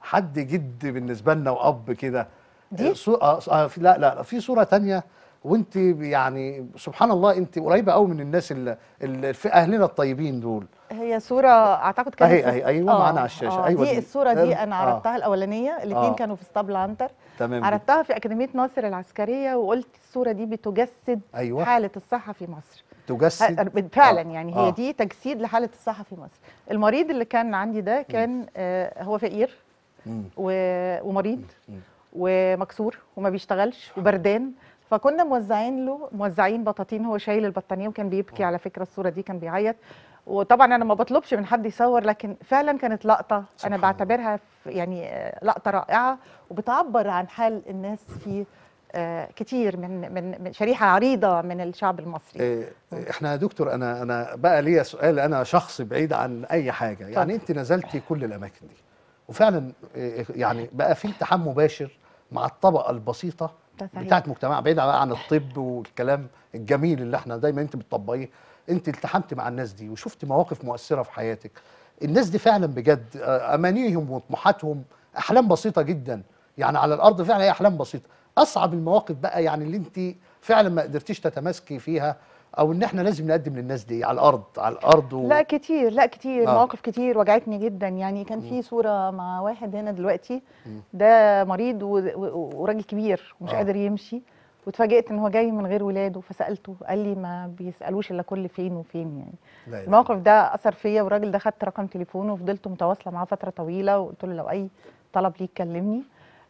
حد جد بالنسبه لنا واب كده دي؟ صو... آه آه في- لا لا في صوره تانية وانت يعني سبحان الله انت قريبه قوي من الناس اللي, اللي في اهلنا الطيبين دول هي صورة اعتقد كانت أهي- في- أهي- أيوة، معانا على الشاشة. آه أيوة دي دي. الصورة دي آه. انا عرضتها الاولانية الاثنين آه. كانوا في اسطبل عنتر تمام عرضتها في اكاديمية ناصر العسكرية وقلت الصورة دي بتجسد أيوة. حالة الصحة في مصر تجسد ه- فعلا آه. يعني آه. هي دي تجسيد لحالة الصحة في مصر المريض اللي كان عندي ده كان آه هو فقير مم. و- ومريض مم. ومكسور وما بيشتغلش وبردان فكنا موزعين له موزعين بطاطين هو شايل البطانيه وكان بيبكي على فكره الصوره دي كان بيعيط وطبعا انا ما بطلبش من حد يصور لكن فعلا كانت لقطه سبحان انا الله. بعتبرها ف- يعني آه، لقطه رائعه وبتعبر عن حال الناس في آه، كتير من من من شريحه عريضه من الشعب المصري إيه، احنا يا دكتور انا انا بقى ليا سؤال انا شخص بعيد عن اي حاجه يعني انت نزلتي كل الاماكن دي وفعلا إيه، يعني بقى في التحام مباشر مع الطبقه البسيطه ده صحيح. بتاعت مجتمع بعيد بقى عن الطب والكلام الجميل اللي احنا دايما انت بتطبقيه انت التحمت مع الناس دي وشفت مواقف مؤثره في حياتك الناس دي فعلا بجد آه، امانيهم وطموحاتهم احلام بسيطه جدا يعني على الارض فعلا هي احلام بسيطه اصعب المواقف بقى يعني اللي انت فعلا ما قدرتيش تتماسكي فيها او ان احنا لازم نقدم للناس دي على الارض على الارض و... لا كتير لا كتير آه. مواقف كتير وجعتني جدا يعني كان في صورة مع واحد هنا دلوقتي ده مريض و- و- وراجل كبير ومش آه. قادر يمشي واتفاجئت ان هو جاي من غير ولاده فسالته قال لي ما بيسالوش الا كل فين وفين يعني لا إله الموقف ده اثر فيا والراجل ده خدت رقم تليفونه وفضلت متواصله معاه فتره طويله وقلت له لو اي طلب ليك كلمني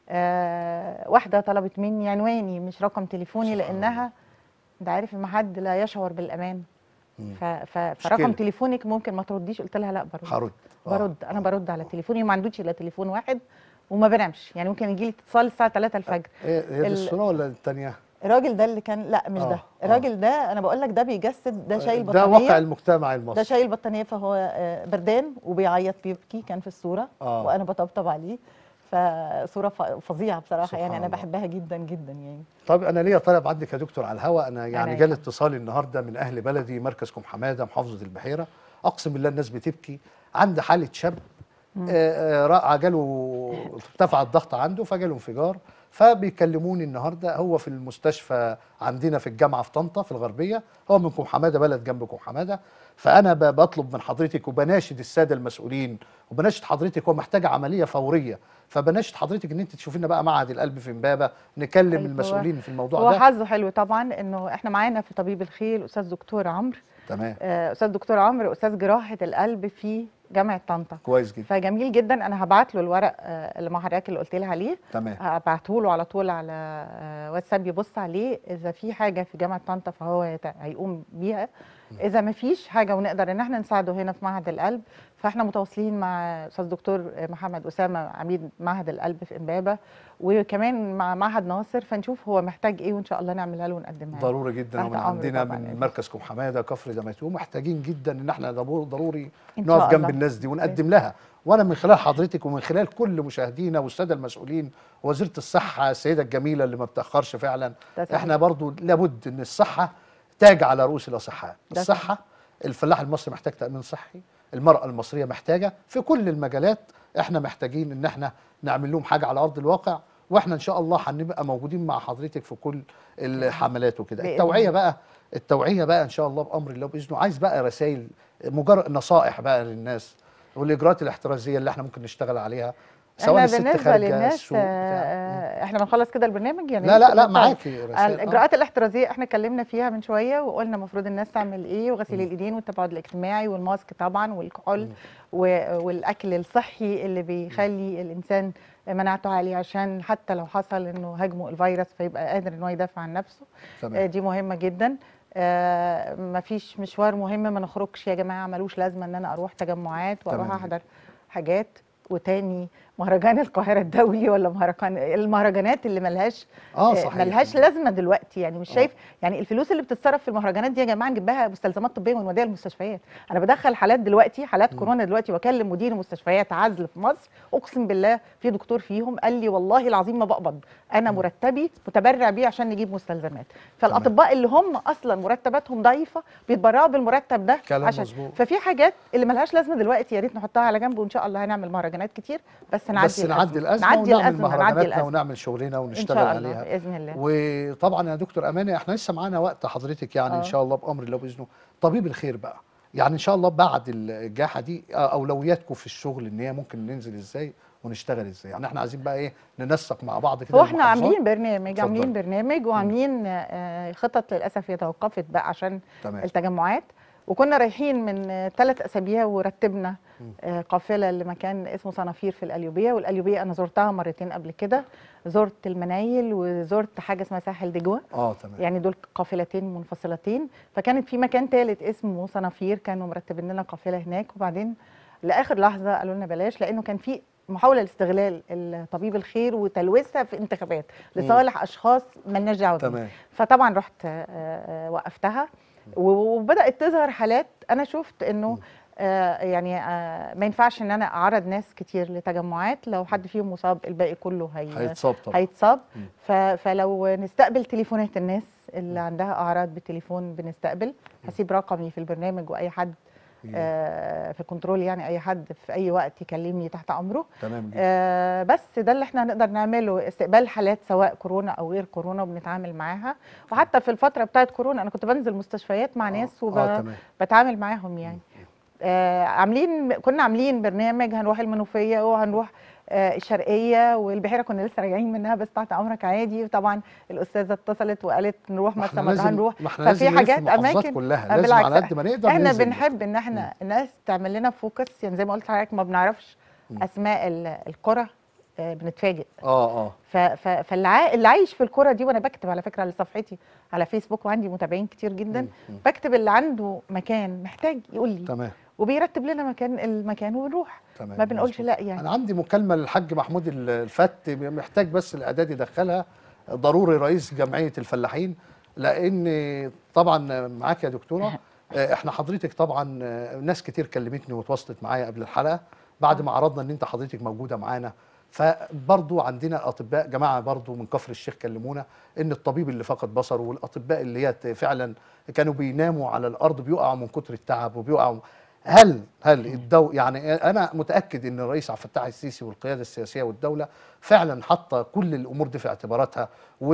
آه واحده طلبت مني عنواني مش رقم تليفوني سبحان لانها انت عارف لما حد لا يشعر بالامان مم. ف... ف... فرقم مشكلة. تليفونك ممكن ما ترديش قلت لها لا برد هرد آه. برد انا برد على تليفوني وما عندوش الا تليفون واحد وما بنامش يعني ممكن يجي لي اتصال الساعه 3 الفجر ايه هي دي ال- الصوره ولا الثانيه الراجل ده اللي كان لا مش آه، ده آه. الراجل ده انا بقول لك ده بيجسد ده شايل ده واقع بطانيه المجتمع ده المصري شايل بطانيه فهو آه، بردان وبيعيط بيبكي كان في الصوره آه. وانا بطبطب عليه فصوره ف- فظيعه بصراحه سبحان يعني انا الله. بحبها جدا جدا يعني طب انا ليا طلب عندك يا دكتور على الهواء انا يعني أنا جالي يا اتصال النهارده من اهل بلدي مركزكم حماده محافظه البحيره اقسم بالله الناس بتبكي عند حاله شاب آه، آه، رائع جاله ارتفع الضغط عنده فجاله انفجار فبيكلموني النهارده هو في المستشفى عندنا في الجامعه في طنطا في الغربيه هو منكم حماده بلد جنبكم حماده فانا ب- بطلب من حضرتك وبناشد الساده المسؤولين وبناشد حضرتك هو محتاج عمليه فوريه فبناشد حضرتك ان انت تشوفي لنا بقى معهد القلب في امبابه نكلم طيب هو- المسؤولين في الموضوع هو ده حظه حلو طبعا انه احنا معانا في طبيب الخيل استاذ دكتور عمرو تمام آه، استاذ دكتور عمرو استاذ جراحه القلب في جامعه طنطا كويس جدا فجميل جدا انا هبعت له الورق آه، اللي مع حضرتك اللي قلت لي عليه تمام هبعته له على طول على آه، واتساب يبص عليه اذا في حاجه في جامعه طنطا فهو يت- هيقوم بيها اذا ما فيش حاجه ونقدر ان احنا نساعده هنا في معهد القلب فاحنا متواصلين مع استاذ دكتور محمد اسامه عميد معهد القلب في امبابه وكمان مع معهد ناصر فنشوف هو محتاج ايه وان شاء الله نعملها له ونقدمها له ضروري جدا تحت ومن أمر عندنا طبعاً من يعني. مركزكم حماده كفر دمياط محتاجين جدا ان احنا ضرو- ضروري إن شاء نقف جنب الله. الناس دي ونقدم لها وانا من خلال حضرتك ومن خلال كل مشاهدينا والساده المسؤولين وزيره الصحه السيده الجميله اللي ما بتاخرش فعلا ده صحيح. احنا برضو لابد ان الصحه تاج على رؤوس الاصحاء ده الصحه الفلاح المصري محتاج تامين صحي المراه المصريه محتاجه في كل المجالات احنا محتاجين ان احنا نعمل لهم حاجه على ارض الواقع واحنا ان شاء الله هنبقى موجودين مع حضرتك في كل الحملات وكده بإذن التوعيه الله. بقى التوعيه بقى ان شاء الله بامر الله باذنه عايز بقى رسائل مجرد نصائح بقى للناس والاجراءات الاحترازيه اللي احنا ممكن نشتغل عليها سواء احنا الست بالنسبه خارجه للناس السوق آه، بتاع. آه، احنا بنخلص كده البرنامج يعني لا لا لا طيب. معاكي رسائل آه. الاجراءات الاحترازيه احنا اتكلمنا فيها من شويه وقلنا المفروض الناس تعمل ايه وغسيل الايدين والتباعد الاجتماعي والماسك طبعا والكحول و- والاكل الصحي اللي بيخلي الانسان مناعته عاليه عشان حتى لو حصل انه هاجمه الفيروس فيبقى قادر ان هو يدافع عن نفسه آه، تمام دي مهمه جدا آه مفيش مشوار مهم ما نخرجش يا جماعه ملوش لازمه ان انا اروح تجمعات واروح تمام. احضر حاجات وتاني مهرجان القاهره الدولي ولا مهرجان المهرجانات اللي ملهاش اه آه، صحيح ملهاش لازمه دلوقتي يعني مش آه. شايف يعني الفلوس اللي بتتصرف في المهرجانات دي يا جماعه نجيب بها مستلزمات طبيه ونوديها المستشفيات انا بدخل حالات دلوقتي حالات كورونا دلوقتي واكلم مدير مستشفيات عزل في مصر اقسم بالله في دكتور فيهم قال لي والله العظيم ما بقبض انا مرتبي متبرع بيه عشان نجيب مستلزمات فالاطباء اللي هم اصلا مرتباتهم ضعيفه بيتبرعوا بالمرتب ده كلام عشان مظبوط. ففي حاجات اللي ملهاش لازمه دلوقتي يا ريت نحطها على جنب وان شاء الله هنعمل مهرجانات كتير بس نعدي بس نعدي الازمه نعدي ونعمل الازمه نعدي مهرجاناتنا الازمه ونعمل شغلنا ان ونشتغل شاء الله عليها باذن الله وطبعا يا دكتور امانه احنا لسه معانا وقت حضرتك يعني آه. ان شاء الله بامر الله باذنه طبيب الخير بقى يعني ان شاء الله بعد الجائحه دي آه، اولوياتكم في الشغل ان هي ممكن ننزل ازاي ونشتغل ازاي يعني احنا عايزين بقى ايه ننسق مع بعض كده هو احنا المحافظات. عاملين برنامج اتفضل. عاملين برنامج وعاملين آه، خطط للاسف هي توقفت بقى عشان تمام التجمعات وكنا رايحين من ثلاث اسابيع ورتبنا آه، قافله لمكان اسمه صنافير في القليوبيه والقليوبيه انا زرتها مرتين قبل كده زرت المنايل وزرت حاجه اسمها ساحل دجوه اه تمام يعني دول قافلتين منفصلتين فكانت في مكان ثالث اسمه صنافير كانوا مرتبين لنا قافله هناك وبعدين لاخر لحظه قالوا لنا بلاش لانه كان في محاوله لاستغلال الطبيب الخير وتلويثها في انتخابات مم. لصالح اشخاص مالناش دعوه بيهم. تمام فطبعا رحت آه، آه، وقفتها وبدات تظهر حالات انا شفت انه آه، يعني آه، ما ينفعش ان انا اعرض ناس كتير لتجمعات لو حد فيهم مصاب الباقي كله هي هيتصاب طبعا هيتصاب مم. ف- فلو نستقبل تليفونات الناس اللي عندها اعراض بالتليفون بنستقبل هسيب رقمي في البرنامج واي حد آه، في كنترول يعني اي حد في اي وقت يكلمني تحت امره تمام جدا آه، بس ده اللي احنا هنقدر نعمله استقبال حالات سواء كورونا او غير كورونا وبنتعامل معاها وحتى في الفتره بتاعت كورونا انا كنت بنزل مستشفيات مع ناس اه تمام وبتعامل معاهم يعني آه، عاملين كنا عاملين برنامج هنروح المنوفيه وهنروح آه، الشرقيه والبحيره كنا لسه راجعين منها بس تحت امرك عادي وطبعا الاستاذه اتصلت وقالت نروح ما مرسى احنا مطروح لازم هنروح ما احنا ففي لازم نلف حاجات المحافظات اماكن كلها آه، لازم بالعكس، على قد ما نقدر احنا ننزل. بنحب ان احنا الناس تعمل لنا فوكس يعني زي ما قلت لحضرتك ما بنعرفش مم. اسماء ال- القرى آه، بنتفاجئ اه اه ف- ف- فاللي عا- اللي عايش في الكرة دي وانا بكتب على فكره على صفحتي على فيسبوك وعندي متابعين كتير جدا مم. مم. بكتب اللي عنده مكان محتاج يقول لي تمام وبيرتب لنا مكان المكان ونروح تمام ما بنقولش مظبوط. لا يعني انا عندي مكالمه للحاج محمود ال- الفت محتاج بس الاعداد يدخلها ضروري رئيس جمعيه الفلاحين لان طبعا معاك يا دكتوره آه، احنا حضرتك طبعا آه، ناس كتير كلمتني وتواصلت معايا قبل الحلقه بعد ما عرضنا ان انت حضرتك موجوده معانا فبرضو عندنا اطباء جماعه برضو من كفر الشيخ كلمونا ان الطبيب اللي فقد بصره والاطباء اللي هي فعلا كانوا بيناموا على الارض بيقعوا من كتر التعب وبيقعوا هل هل الدو يعني انا متاكد ان الرئيس عبد الفتاح السيسي والقياده السياسيه والدوله فعلا حاطه كل الامور دي في اعتباراتها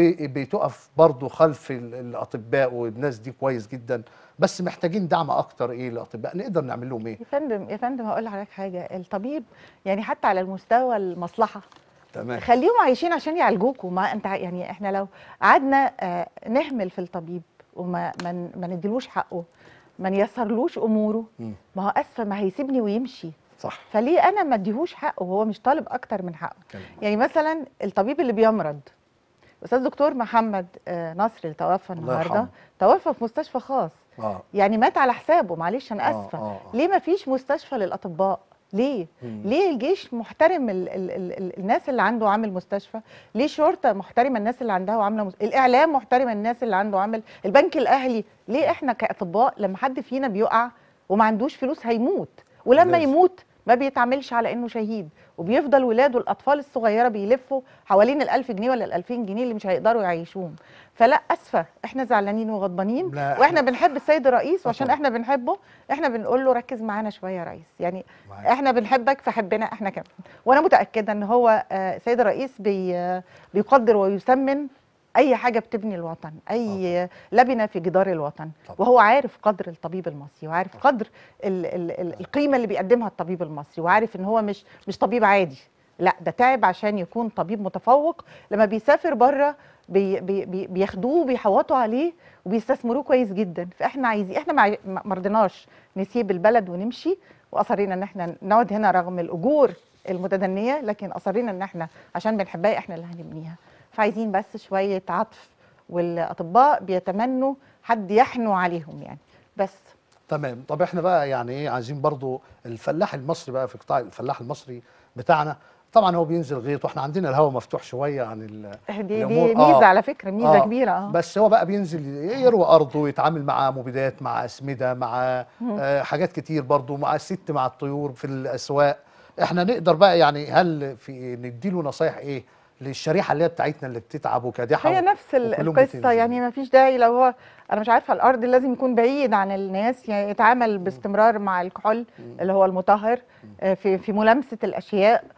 وبتقف برضو خلف ال- الاطباء والناس دي كويس جدا بس محتاجين دعم اكتر ايه للاطباء نقدر نعمل لهم ايه يا فندم يا فندم هقول لحضرتك حاجه الطبيب يعني حتى على المستوى المصلحه تمام خليهم عايشين عشان يعالجوكوا ما انت ع- يعني احنا لو قعدنا آه، نهمل في الطبيب وما ما ن- ما نديلوش حقه ما نيسرلوش اموره مم. ما هو اسفه ما هيسيبني ويمشي صح فليه انا ما اديهوش حقه هو مش طالب اكتر من حقه كلام يعني مثلا الطبيب اللي بيمرض استاذ دكتور محمد آه، نصر اللي توفى الله النهارده يرحمه. توفى في مستشفى خاص اه يعني مات على حسابه معلش انا آه، اسفه آه، آه. ليه ما فيش مستشفى للاطباء ليه مم. ليه الجيش محترم ال ال ال ال الناس اللي عنده عامل مستشفى ليه الشرطه محترمه الناس اللي عندها وعامله مس... الاعلام محترم الناس اللي عنده عامل البنك الاهلي ليه احنا كاطباء لما حد فينا بيقع وما عندوش فلوس هيموت ولما لازم. يموت ما بيتعاملش على انه شهيد وبيفضل ولاده الاطفال الصغيره بيلفوا حوالين ال1000 جنيه ولا ال2000 جنيه اللي مش هيقدروا يعيشوهم فلا اسفه احنا زعلانين وغضبانين لا، واحنا إحنا- بنحب السيد الرئيس آه وعشان طبعا. احنا بنحبه احنا بنقول له ركز معانا شويه يا ريس يعني معاك. احنا بنحبك فحبنا احنا كمان وانا متاكده ان هو آه، السيد الرئيس بي آه، بيقدر ويثمن اي حاجه بتبني الوطن اي لبنه في جدار الوطن طبعا. وهو عارف قدر الطبيب المصري وعارف قدر ال ال ال القيمه اللي بيقدمها الطبيب المصري وعارف ان هو مش مش طبيب عادي لا ده تعب عشان يكون طبيب متفوق لما بيسافر بره بي بي بي بياخدوه وبيحوطوا عليه وبيستثمروه كويس جدا فاحنا عايزين احنا ما ما رضيناش نسيب البلد ونمشي واصرينا ان احنا نقعد هنا رغم الاجور المتدنيه لكن اصرينا ان احنا عشان بنحبها احنا اللي هنبنيها فعايزين بس شويه عطف والاطباء بيتمنوا حد يحنوا عليهم يعني بس تمام طب احنا بقى يعني ايه عايزين برضو الفلاح المصري بقى في قطاع الفلاح المصري بتاعنا طبعا هو بينزل غيط واحنا عندنا الهواء مفتوح شويه عن ال- دي, دي الأمور. ميزه آه. على فكره ميزه آه. كبيره اه بس هو بقى بينزل يروي ارضه يتعامل مع مبيدات مع اسمده مع آه حاجات كتير برضو مع الست مع الطيور في الاسواق احنا نقدر بقى يعني هل في نديله نصايح ايه للشريحه اللي هي بتاعتنا اللي بتتعب وكادحه هي نفس ال- وكلهم القصه بتنزل. يعني ما فيش داعي لو هو انا مش عارفه الارض لازم يكون بعيد عن الناس يعني يتعامل باستمرار مع الكحول اللي هو المطهر آه، في في ملامسه الاشياء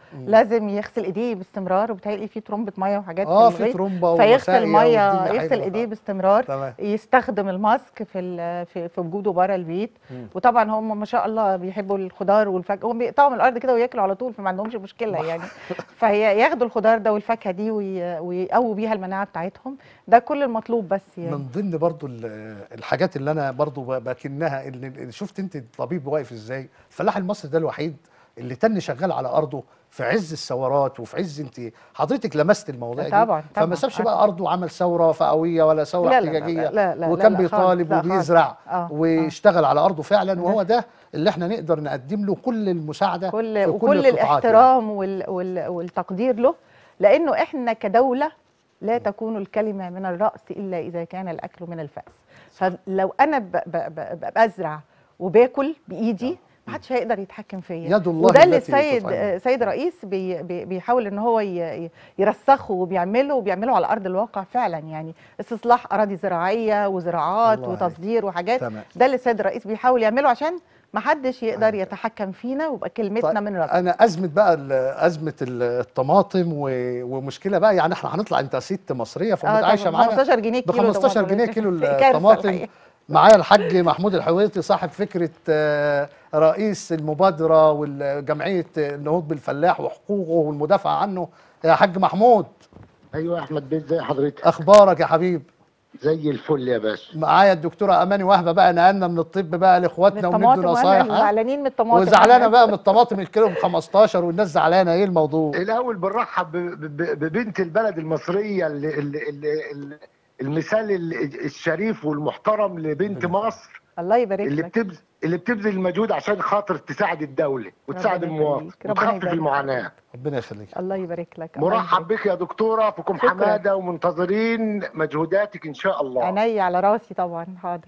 لازم يغسل ايديه باستمرار وبتهيألي في ترمبه ميه وحاجات اه في في الغيط ترومبا فيغسل ومساقية ميه والدنيا يغسل حلوة. ايديه باستمرار تمام يستخدم الماسك في ال- في في وجوده بره البيت مم. وطبعا هم ما شاء الله بيحبوا الخضار والفاكهه هم بيقطعوا من الارض كده وياكلوا على طول فما عندهمش مشكله يعني فهي ياخدوا الخضار ده والفاكهه دي وي- ويقووا بيها المناعه بتاعتهم ده كل المطلوب بس يعني من ضمن برضو ال- الحاجات اللي انا برضو ب- بكنها اللي اللي شفت انت الطبيب واقف ازاي الفلاح المصري ده الوحيد اللي تاني شغال على ارضه في عز الثورات وفي عز انت حضرتك لمست المواضيع دي طبعاً، فما طبعاً. سابش بقى ارضه وعمل ثوره فئويه ولا ثوره لا لا لا احتجاجيه لا لا لا وكان لا خالص، بيطالب لا خالص. وبيزرع آه، واشتغل على ارضه فعلا وهو ده اللي احنا نقدر نقدم له كل المساعده كل في وكل القطاعات يعني. الاحترام وال وال والتقدير له لانه احنا كدوله لا تكون الكلمه من الراس الا اذا كان الاكل من الفاس فلو انا ب ب ب ب بزرع وباكل بايدي ما حدش هيقدر يتحكم فيا يد الله وده اللي التي السيد تطعمه. سيد رئيس بي بي بيحاول ان هو ي- ي- يرسخه وبيعمله وبيعمله على ارض الواقع فعلا يعني استصلاح اراضي زراعيه وزراعات الله عليك. وتصدير وحاجات تمام. ده اللي السيد الرئيس بيحاول يعمله عشان ما حدش يقدر يتحكم فينا ويبقى كلمتنا طيب، من رأسنا انا ازمه بقى ال- ازمه ال- الطماطم و- ومشكله بقى يعني احنا هنطلع انت ست مصريه آه فمتعايشه طبعاً، معانا 15 جنيه ب كيلو 15 طماطم. جنيه كيلو كارثة الطماطم الحقيقة. معايا الحاج محمود الحويطي صاحب فكره آه، رئيس المبادره والجمعيه النهوض بالفلاح وحقوقه والمدافعه عنه يا حاج محمود ايوه يا احمد بيه ازي حضرتك اخبارك يا حبيب زي الفل يا باشا معايا الدكتوره اماني وهبه بقى نقلنا من الطب بقى لاخواتنا وندي الطماطم نصايح واحنا ها؟ زعلانين من الطماطم وزعلانه بقى من الطماطم الكيلو ب 15 والناس زعلانه ايه الموضوع الاول بنرحب ب- ب- ببنت البلد المصريه اللي اللي اللي اللي المثال ال- الشريف والمحترم لبنت مصر الله يبارك اللي لك بتبذل اللي بتبذل المجهود عشان خاطر تساعد الدوله وتساعد ربنا المواطن يخليك، ربنا وتخفف يبارك المعاناه ربنا يخليك الله يبارك لك الله مرحب يبارك بك يا دكتوره فيكم شكراً. حماده ومنتظرين مجهوداتك ان شاء الله عيني على راسي طبعا حاضر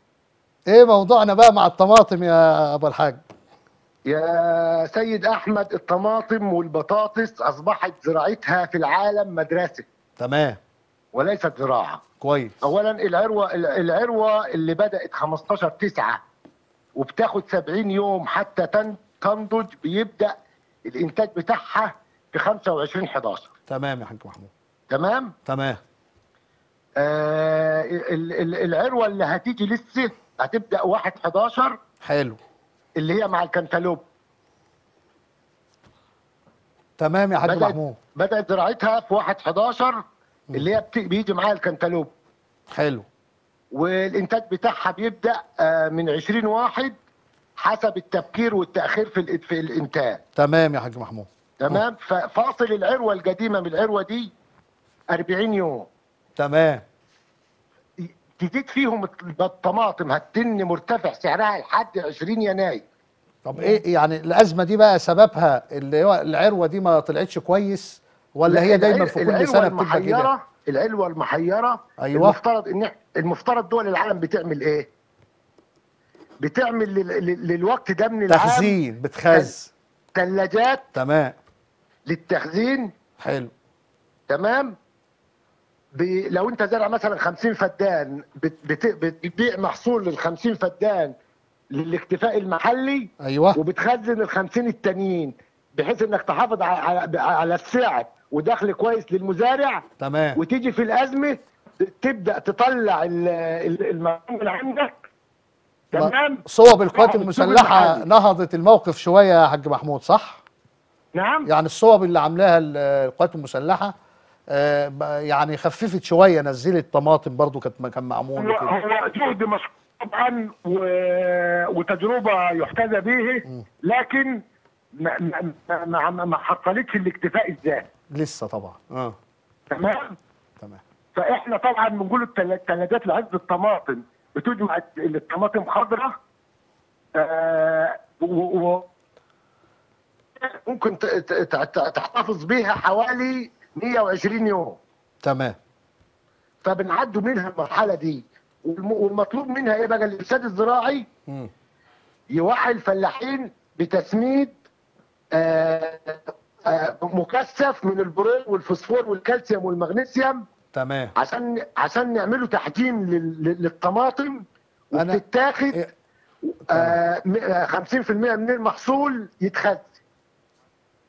ايه موضوعنا بقى مع الطماطم يا ابو الحاج يا سيد احمد الطماطم والبطاطس اصبحت زراعتها في العالم مدرسه تمام وليست زراعه كويس اولا العروه العروه اللي بدات 15 9 وبتاخد 70 يوم حتى تن- تنضج بيبدا الانتاج بتاعها في 25 11 تمام يا حاج محمود تمام تمام آه ال- ال- العروه اللي هتيجي لسه هتبدا 1 11 حلو اللي هي مع الكنتالوب تمام يا حاج بدأت محمود بدات زراعتها في 1 11 اللي هي بت- بيجي معاها الكنتالوب حلو والانتاج بتاعها بيبدا آه، من 20 واحد حسب التبكير والتاخير في الإ- في الانتاج تمام يا حاج محمود تمام ففاصل العروه القديمه من العروه دي 40 يوم تمام تزيد فيهم الط- الطماطم هتتن مرتفع سعرها لحد 20 يناير طب ايه يعني الازمه دي بقى سببها اللي هو العروه دي ما طلعتش كويس ولا هي دايما العل- في كل العلوة سنه بتبقى كده المحيرة العلوة المحيرة أيوة. المفترض ان المفترض دول العالم بتعمل ايه؟ بتعمل لل- لل- للوقت ده من العام تخزين بتخز ثلاجات تمام للتخزين حلو تمام ب... لو انت زارع مثلا 50 فدان بت... بت... بتبيع محصول لل 50 فدان للاكتفاء المحلي ايوه وبتخزن ال 50 التانيين بحيث انك تحافظ على على, على السعر ودخل كويس للمزارع تمام وتيجي في الازمه تبدا تطلع ال- ال- المعلومه اللي عندك تمام صوب القوات تروح بالسوق المسلحه المحلي. نهضت الموقف شويه يا حاج محمود صح نعم يعني الصوب اللي عاملاها ال- القوات المسلحه آه، ب- يعني خففت شويه نزلت طماطم برضو كانت كان معمول هو وكده هو جهد مشكور طبعا و- وتجربه يحتذى به لكن ما ما ما, ما, ما حصلتش الاكتفاء الذاتي لسه طبعا اه تمام تمام فاحنا طبعا بنقول التل- الثلاجات لعز الطماطم بتجمع الطماطم خضراء آه و- و- ممكن ت- ت- ت- تحتفظ بيها حوالي 120 يوم تمام فبنعدوا منها المرحله دي والم- والمطلوب منها ايه بقى الارشاد الزراعي مم. يوعي الفلاحين بتسميد آه، آه، مكثف من البرول والفوسفور والكالسيوم والمغنيسيوم تمام عشان عشان نعملوا تحجيم لل- لل- للطماطم أنا- وبتتاخد إيه، آه، م- آه، 50% من المحصول يتخزن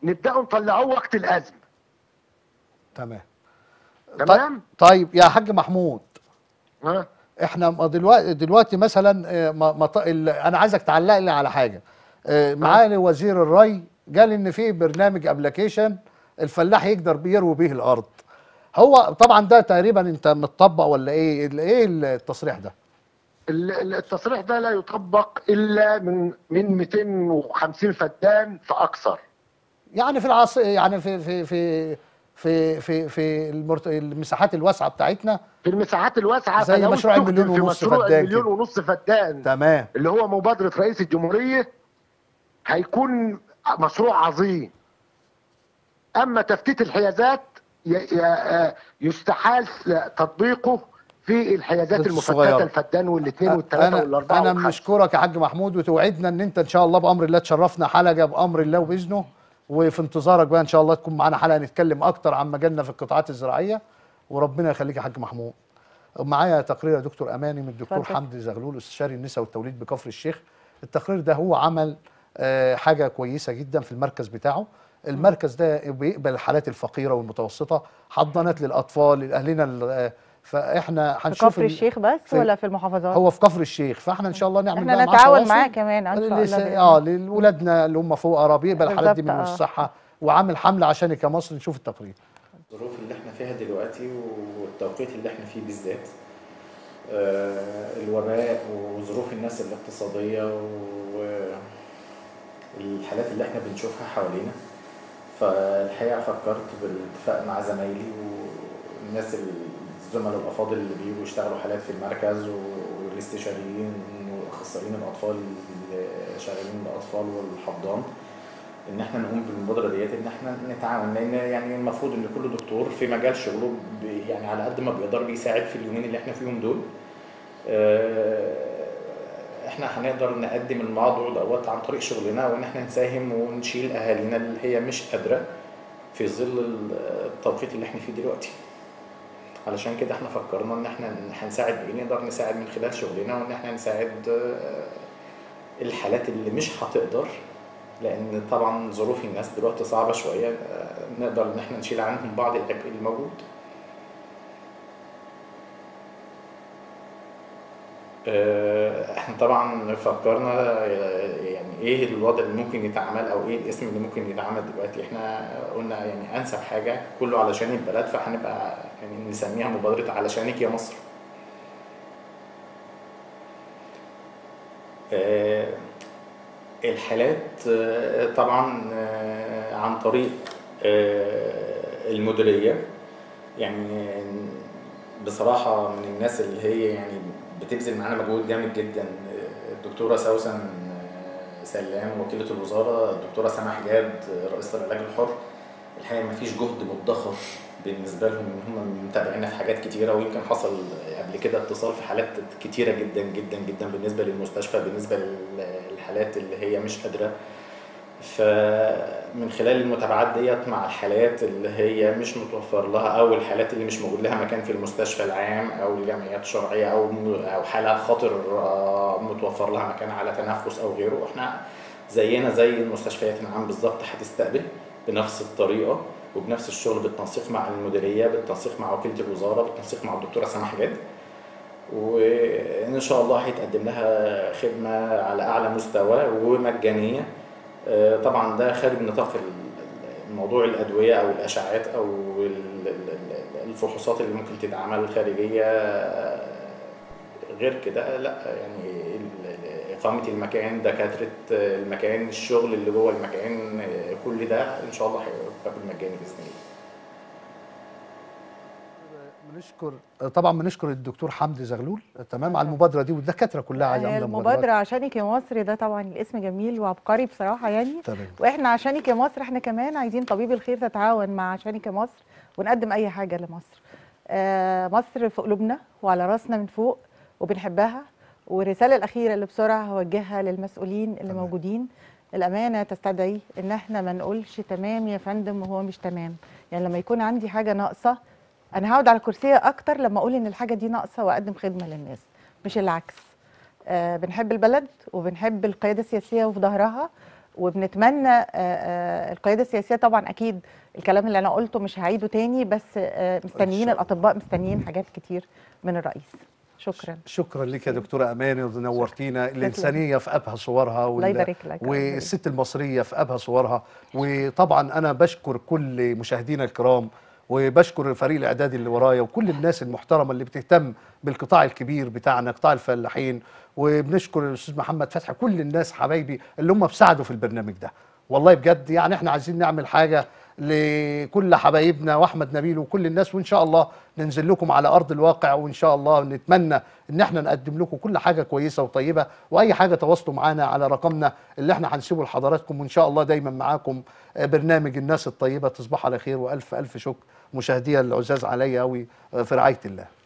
نبداوا نطلعوه وقت الازمه تمام تمام طيب يا حاج محمود ها احنا م- دلوقتي دلوقتي مثلا آه، م- مط... ال- انا عايزك تعلق لي على حاجه آه، معالي وزير الري قال ان في برنامج ابلكيشن الفلاح يقدر بيروي بيه الارض هو طبعا ده تقريبا انت متطبق ولا ايه ال- ايه التصريح ده ال- ال- التصريح ده لا يطبق الا من من 250 فدان فاكثر يعني في العاص يعني في في في في في, في المرت... المساحات الواسعه بتاعتنا في المساحات الواسعه زي فلو مشروع استخدم المليون في ونص مشروع فدان المليون كده. ونص فدان تمام اللي هو مبادره رئيس الجمهوريه هيكون مشروع عظيم اما تفتيت الحيازات ي- ي- آه، يستحال تطبيقه في الحيازات الصغيرة. المفتته الفدان والاثنين والثلاثه انا والاربعه انا والخمسه بنشكرك يا حاج محمود وتوعدنا ان انت ان شاء الله بامر الله تشرفنا حلقه بامر الله وباذنه وفي انتظارك بقى ان شاء الله تكون معانا حلقه نتكلم اكتر عن مجالنا في القطاعات الزراعيه وربنا يخليك يا حاج محمود معايا تقرير يا دكتور اماني من الدكتور اتفضل. حمدي زغلول استشاري النساء والتوليد بكفر الشيخ التقرير ده هو عمل آه، حاجه كويسه جدا في المركز بتاعه المركز ده بيقبل الحالات الفقيره والمتوسطه حضانات للاطفال لاهلنا ال- آه، فاحنا في هنشوف كفر ال- الشيخ بس في- ولا في المحافظات هو في كفر الشيخ فاحنا ان شاء الله نعمل احنا بقى معاه نتعاون تواصل معاه كمان ان شاء لس- الله اه لاولادنا اللي هم فقراء بيقبل الحالات دي بالظبط، من آه. الصحه وعامل حمله عشانك يا مصر نشوف التقرير الظروف اللي احنا فيها دلوقتي والتوقيت اللي احنا فيه بالذات آه، الوباء وظروف الناس الاقتصادية والحالات اللي احنا بنشوفها حوالينا فالحقيقة فكرت بالاتفاق مع زمايلي والناس الزملاء الأفاضل اللي بيجوا يشتغلوا حالات في المركز والاستشاريين واخصائيين الأطفال اللي شغالين الأطفال والحضان ان احنا نقوم بالمبادره ديت ان احنا نتعاون لان يعني المفروض ان كل دكتور في مجال شغله بي- يعني على قد ما بيقدر بيساعد في اليومين اللي احنا فيهم دول آه، احنا هنقدر نقدم الموضوع دوت عن طريق شغلنا وان احنا نساهم ونشيل اهالينا اللي هي مش قادره في ظل ال- التوقيت اللي احنا فيه دلوقتي علشان كده احنا فكرنا ان احنا هنساعد بايه نقدر نساعد من خلال شغلنا وان احنا نساعد آه، الحالات اللي مش هتقدر لان طبعا ظروف الناس دلوقتي صعبه شويه آه، نقدر ان احنا نشيل عنهم بعض العبء الموجود آه، احنا طبعا فكرنا آه، يعني ايه الوضع اللي ممكن يتعمل او ايه الاسم اللي ممكن يتعمل دلوقتي احنا قلنا يعني انسب حاجه كله علشان البلد فهنبقى يعني نسميها مبادره علشانك يا مصر آه، الحالات آه، طبعا آه، عن طريق آه، المديرية يعني بصراحة من الناس اللي هي يعني بتبذل معانا مجهود جامد جدا آه، الدكتورة سوسن آه، سلام وكيلة الوزارة الدكتورة سما حجاب آه، رئيسة العلاج الحر الحقيقة مفيش جهد مدخر بالنسبة لهم إن هم متابعينا في حاجات كتيرة ويمكن حصل قبل كده اتصال في حالات كتيرة جدا جدا جدا بالنسبة للمستشفى بالنسبة للحالات اللي هي مش قادرة فمن خلال المتابعات ديت مع الحالات اللي هي مش متوفر لها او الحالات اللي مش موجود لها مكان في المستشفى العام او الجمعيات الشرعيه او او حاله خطر آه، متوفر لها مكان على تنفس او غيره احنا زينا زي المستشفيات العام بالظبط هتستقبل بنفس الطريقه وبنفس الشغل بالتنسيق مع المديريه بالتنسيق مع وكيله الوزاره بالتنسيق مع الدكتوره سماح جد وان شاء الله هيتقدم لها خدمه على اعلى مستوى ومجانيه آه، طبعا ده خارج نطاق ال- الموضوع الادويه او الاشعاعات او ال- ال- ال- الفحوصات اللي ممكن تتعمل خارجيه آه، غير كده لا يعني ال- ال- اقامه المكان دكاتره المكان الشغل اللي جوه المكان آه، كل ده ان شاء الله هيبقى بالمجاني باذن الله بنشكر طبعا بنشكر الدكتور حمدي زغلول تمام على المبادره دي والدكاتره كلها عايزه هي عامله المبادرة مبادرات عشانك يا مصر ده طبعا الاسم جميل وعبقري بصراحة يعني تمام واحنا عشانك يا مصر احنا كمان عايزين طبيب الخير تتعاون مع عشانك يا مصر ونقدم اي حاجة لمصر آه مصر في قلوبنا وعلى راسنا من فوق وبنحبها والرسالة الأخيرة اللي بسرعة هوجهها للمسؤولين اللي تمام. موجودين الأمانة تستدعي إن احنا ما نقولش تمام يا فندم وهو مش تمام يعني لما يكون عندي حاجة ناقصة أنا هقعد على الكرسي أكتر لما أقول إن الحاجة دي ناقصة وأقدم خدمة للناس مش العكس آه بنحب البلد وبنحب القيادة السياسية وفي ظهرها وبنتمنى آه، آه، القياده السياسيه طبعا اكيد الكلام اللي انا قلته مش هعيده تاني بس آه، مستنيين الله. الاطباء مستنيين حاجات كتير من الرئيس شكرا شكرا لك يا دكتوره اماني ونورتينا الانسانيه في ابهى صورها الله يبارك لك. الله يبارك. والست المصريه في ابهى صورها وطبعا انا بشكر كل مشاهدينا الكرام وبشكر فريق الاعداد اللي ورايا وكل الناس المحترمه اللي بتهتم بالقطاع الكبير بتاعنا قطاع الفلاحين وبنشكر الاستاذ محمد فتحي كل الناس حبايبي اللي هم بيساعدوا في البرنامج ده والله بجد يعني احنا عايزين نعمل حاجه لكل حبايبنا واحمد نبيل وكل الناس وان شاء الله ننزل لكم على ارض الواقع وان شاء الله نتمنى ان احنا نقدم لكم كل حاجه كويسه وطيبه واي حاجه تواصلوا معانا على رقمنا اللي احنا هنسيبه لحضراتكم وان شاء الله دايما معاكم آه، برنامج الناس الطيبه تصبحوا على خير والف الف شكر مشاهديا العزاز عليا قوي في رعايه الله